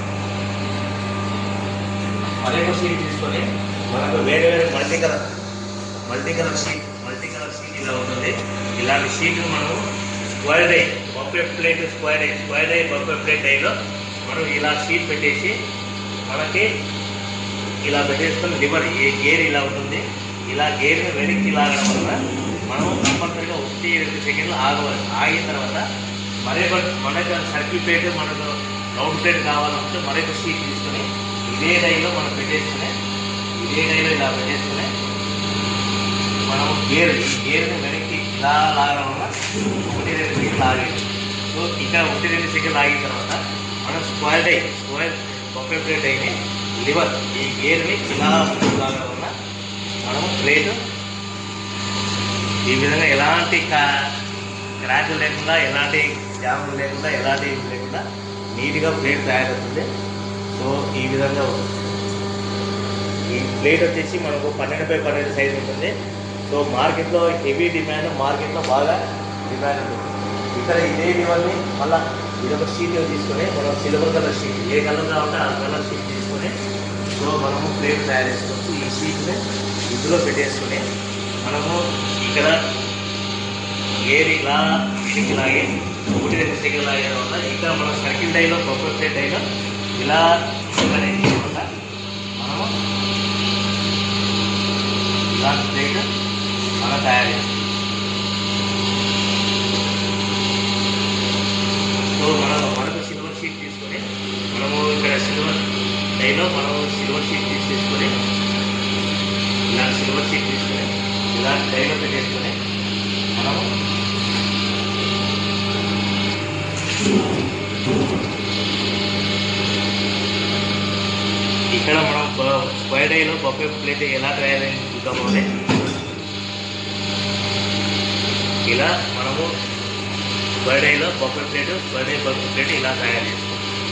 మరొక షీట్ తీసుకొని మనకు వేరే వేరే multi colour multi colour sheet multi colour sheet ఇలా ఉంటుంది ఇలాంటి షీట్ మనము square die buffet plate square die square die buffet plate డైలో మనం ఇలా షీట్ పెట్టేసి మనకి ఇలా పెట్టేసుకొని లివర్ ఏ గేర్ ఇలా ఉంటుంది ఇలా గేర్ని వెనక్కి లాగడం వల్ల మనం కంపల్సరీగా ఒకటి రెండు సెకండ్లు ఆగవాలి ఆగిన తర్వాత మరొక మనకు సర్కిల్ ప్లేట్ మనకు రౌండ్ ప్లేట్ కావాలంటే మరొక షీట్ తీసుకొని ఇదే డైలో మనం పెట్టేసుకుని ఇదే డైలో ఇలా పెట్టేసుకుని మనం గేర్ ఈ గేర్ని వెనక్కి ఇలా లాగడం వల్ల ఒకటి రెండు సెకండ్లు ఆగేది సో ఇక్కడ ఒకటి రెండు సెకండ్లు ఆగిన తర్వాత మనం square die square buffet plate అయిన లివర్ ఈ గేర్ని ఇలా ముందుకు లాగడం వల్ల మనం ప్లేట్ ఈ విధంగా ఎలాంటి క్రాకులు లేకుండా ఎలాంటి జాములు లేకుండా ఎలాంటి ఇది లేకుండా నీట్గా ప్లేట్ తయారవుతుంది సో ఈ విధంగా ఉంటుంది ఈ ప్లేట్ వచ్చేసి మనకు పన్నెండు బై పన్నెండు సైజ్ ఉంటుంది సో మార్కెట్లో హెవీ డిమాండ్ మార్కెట్లో బాగా డిమాండ్ ఉంటుంది ఇక్కడ ఇదే ఇవన్నీ మళ్ళీ ఇదొక షీట్ తీసుకొని మనం సిల్వర్ కలర్ షీట్ ఏ కలర్ కావాలంటే ఆ కలర్ షీట్ తీసుకొని సో మనము ప్లేట్ తయారు చేసుకోవచ్చు ఈ షీట్ని ఇందులో పెట్టేసుకొని మనము ఇక్కడ ఏర్ ఇలా ఇడికి లాగే ఒకటి రెండు సెకండ్ లాగేయడం వల్ల ఇక్కడ మనం సర్కిల్ డైలో బొబ్బర్ ప్లేట్ డైలో ఇలా అనేది చేయకుండా మనము ఇలాంటి ప్లేట్ మనం తయారు చేస్తాం సో మనం మనకు సిల్వర్ షీట్ తీసుకొని మనము ఇక్కడ సిల్వర్ డైలో మనము సిల్వర్ షీట్ తీసేసుకొని ఇలాంటి సిల్వర్ షీట్ తీసుకొని ఇలాంటి డైలో పెట్టేసుకొని మనము ఇక్కడ మనం స్క్వైర్ డైలో బొఫే ప్లేట్ ఎలా తయారైంది చూద్దాము అని ఇలా మనము స్క్వైర్ డైలో buffet plate square die buffet plate ఇలా తయారు చేసుకోవాలి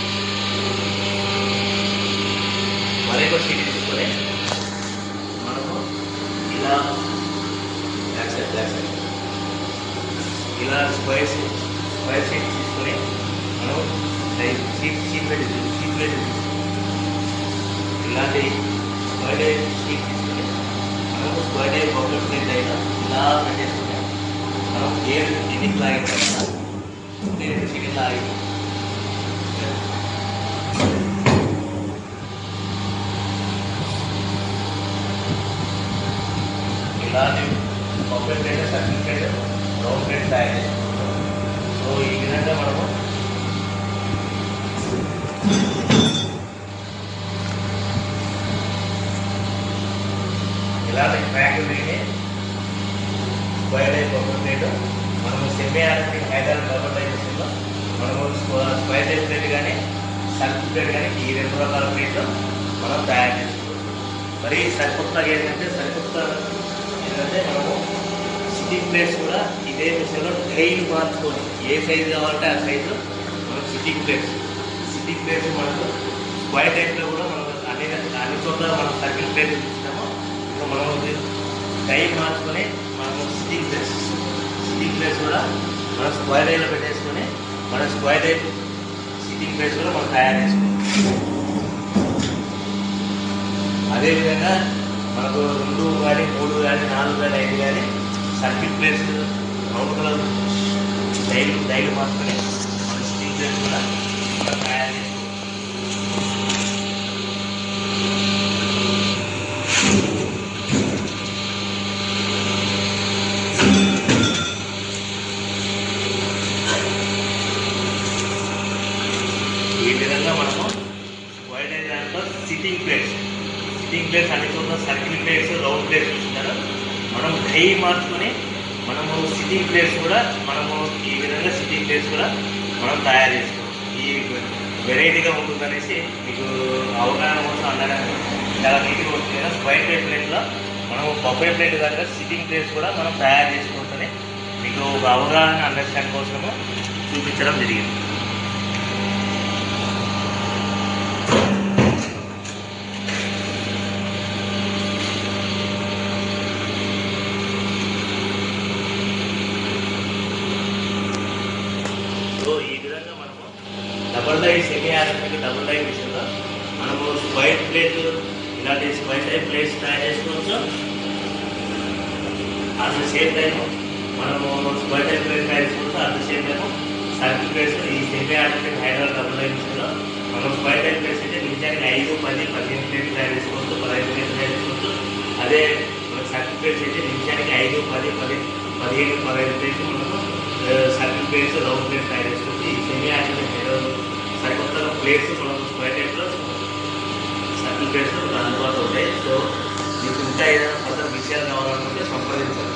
మరొక షీట్ తీసుకొని మనము ఇలా బ్యాక్ సైడ్ బ్యాక్ సైడ్ ఇలా స్క్వైర్ షీట్ స్క్వైర్ షీట్ తీసుకొని మనం type sheet sheet plate sheet plate ఇలాంటి స్క్వైర్ డై షీట్ తీసుకొని మనము స్క్వైర్ డై బొబ్బర్ ప్లేట్ అయినా ఇలా పెట్టేసుకొని మనం గేర్ ఎన్నికి లాగిన తర్వాత నేను సెకండ్ లాగి ఇలాంటి బొబ్బర్ plate circle plate round plate తయారు చేసుకుంటాం సో ఈ విధంగా మనము ఇలాంటి ట్రాక్ లేని స్క్వైర్ టైప్ బొబ్బర్ ప్లేట్ మనము సెమీ ఆటోమేటిక్ హైదరాబాద్ డబుల్ డైజెషన్లో మనము స్క్వ- స్క్వైర్ టైప్ ప్లేట్ కానీ సర్కిల్ ప్లేట్ కానీ ఈ రెండు రకాల ప్లేట్లు మనం తయారు చేసుకోవచ్చు మరి సరికొత్తగా ఏంటంటే సరికొత్త ఏంటంటే మనము సిట్టింగ్ ప్లేట్స్ కూడా ఇదే విషయంలో డైలీ మార్చుకొని ఏ సైజు కావాలంటే ఆ సైజు మనం సిట్టింగ్ ప్లేట్స్ సిట్టింగ్ ప్లేట్స్ మనకు స్క్వైర్ టైప్లో కూడా మనం అన్ని అన్ని చోట్ల మనం సర్కిల్ ప్లేట్ చూసినాము ఇంకా మనం డై మార్చుకొని మనము సిట్టింగ్ ప్లేట్స్ సిట్టింగ్ ప్లేట్స్ కూడా మనం స్క్వైర్ డైలో పెట్టేసుకొని మన స్క్వైర్ డై సిట్టింగ్ ప్లేట్స్ కూడా మనం తయారు చేసుకోవాలి అదేవిధంగా మనకు రెండు కానీ మూడు కానీ నాలుగు కానీ ఐదు కానీ సర్కిట్ ప్లేస్ రౌండ్ కలర్ డైలు డైలు మార్చుకొని మన స్టీల్ ప్లేస్ కూడా మనం తయారు చేసుకోవచ్చు ఈ విధంగా మనము వైడ్ దాంట్లో సిట్టింగ్ ప్లేట్స్ సిట్టింగ్ ప్లేట్స్ అన్ని చోట్ల సర్కిల్ ప్లేట్స్ రౌండ్ ప్లేట్స్ చూస్తున్నారు మనం డై మార్చుకొని మనము సిట్టింగ్ ప్లేట్స్ కూడా మనము ఈ విధంగా సిట్టింగ్ ప్లేట్స్ కూడా మనం తయారు చేసుకోవచ్చు ఈ వెరైటీగా ఉంటుందనేసి మీకు అవగాహన కోసం అందడానికి చాలా నీట్గా ఉంటుంది కదా స్క్వైర్ ప్లేట్ ప్లేట్లో మనము బొబ్బే ప్లేట్ దగ్గర సిట్టింగ్ ప్లేట్స్ కూడా మనం తయారు చేసుకోవచ్చని మీకు ఒక అవగాహన అండర్స్టాండ్ కోసము చూపించడం జరిగింది సో ఈ విధంగా మనము double die semi automatic double die విషయంలో మనము స్క్వైర్ ప్లేట్ ఇలాంటి స్క్వైర్ టైప్ ప్లేట్స్ తయారు చేసుకోవచ్చు అట్ ద సేమ్ టైం మనము స్క్వేర్ టైప్ ప్లేస్ తయారు చేసుకుంటూ at the same time circle plates ఈ semi automatic hydraulic double line మిషన్లో మనం స్క్వేర్ టైప్ ప్లేస్ అయితే నిజానికి ఐదు పది పదిహేను ప్లేట్లు తయారు చేసుకోవచ్చు పదహైదు ప్లేట్లు తయారు చేసుకోవచ్చు అదే మన సర్కిల్ ప్లేస్ అయితే నిమిషానికి ఐదు పది పది పదిహేను పదహైదు ప్లేట్లు మనము సర్కిల్ ప్లేట్స్ రౌండ్ ప్లేట్స్ తయారు చేసుకోవచ్చు ఈ సెమీ ఆటోమేటిక్ హైడ్రాల్ సరికొత్తగా ప్లేట్స్ మనం స్క్వేర్ టైప్లో సర్కిల్ ప్లేట్స్ మనకు అందుబాటులో ఉంటాయి సో మీకు ఇంకా ఏదైనా కొత్త విషయాలు కావాలనుకుంటే సంప్రదించండి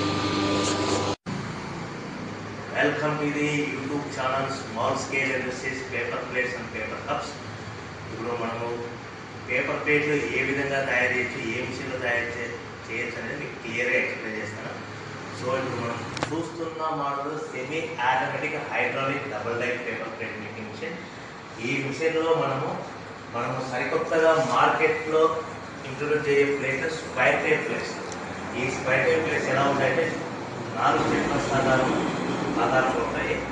welcome to the YouTube channel small scale industries paper plates and paper cups ఇప్పుడు మనము పేపర్ ప్లేట్లు ఏ విధంగా తయారు చేయొచ్చు ఏ మిషన్లో తయారు చే చేయొచ్చు అనేది మీకు క్లియర్గా ఎక్స్ప్లెయిన్ చేస్తాను సో ఇప్పుడు మనం చూస్తున్న model semi automatic hydraulic double die paper plate making machine ఈ మిషన్లో మనము మనము సరికొత్తగా మార్కెట్లో ఇంట్రొడ్యూస్ చేయే ప్లేసెస్ స్క్వైర్ టైప్ ప్లేస్ ఈ స్క్వైర్ టైప్ ప్లేస్ ఎలా ఉంటాయంటే నాలుగు చెట్ల ఆధారం ఆధారంలో ఉంటాయి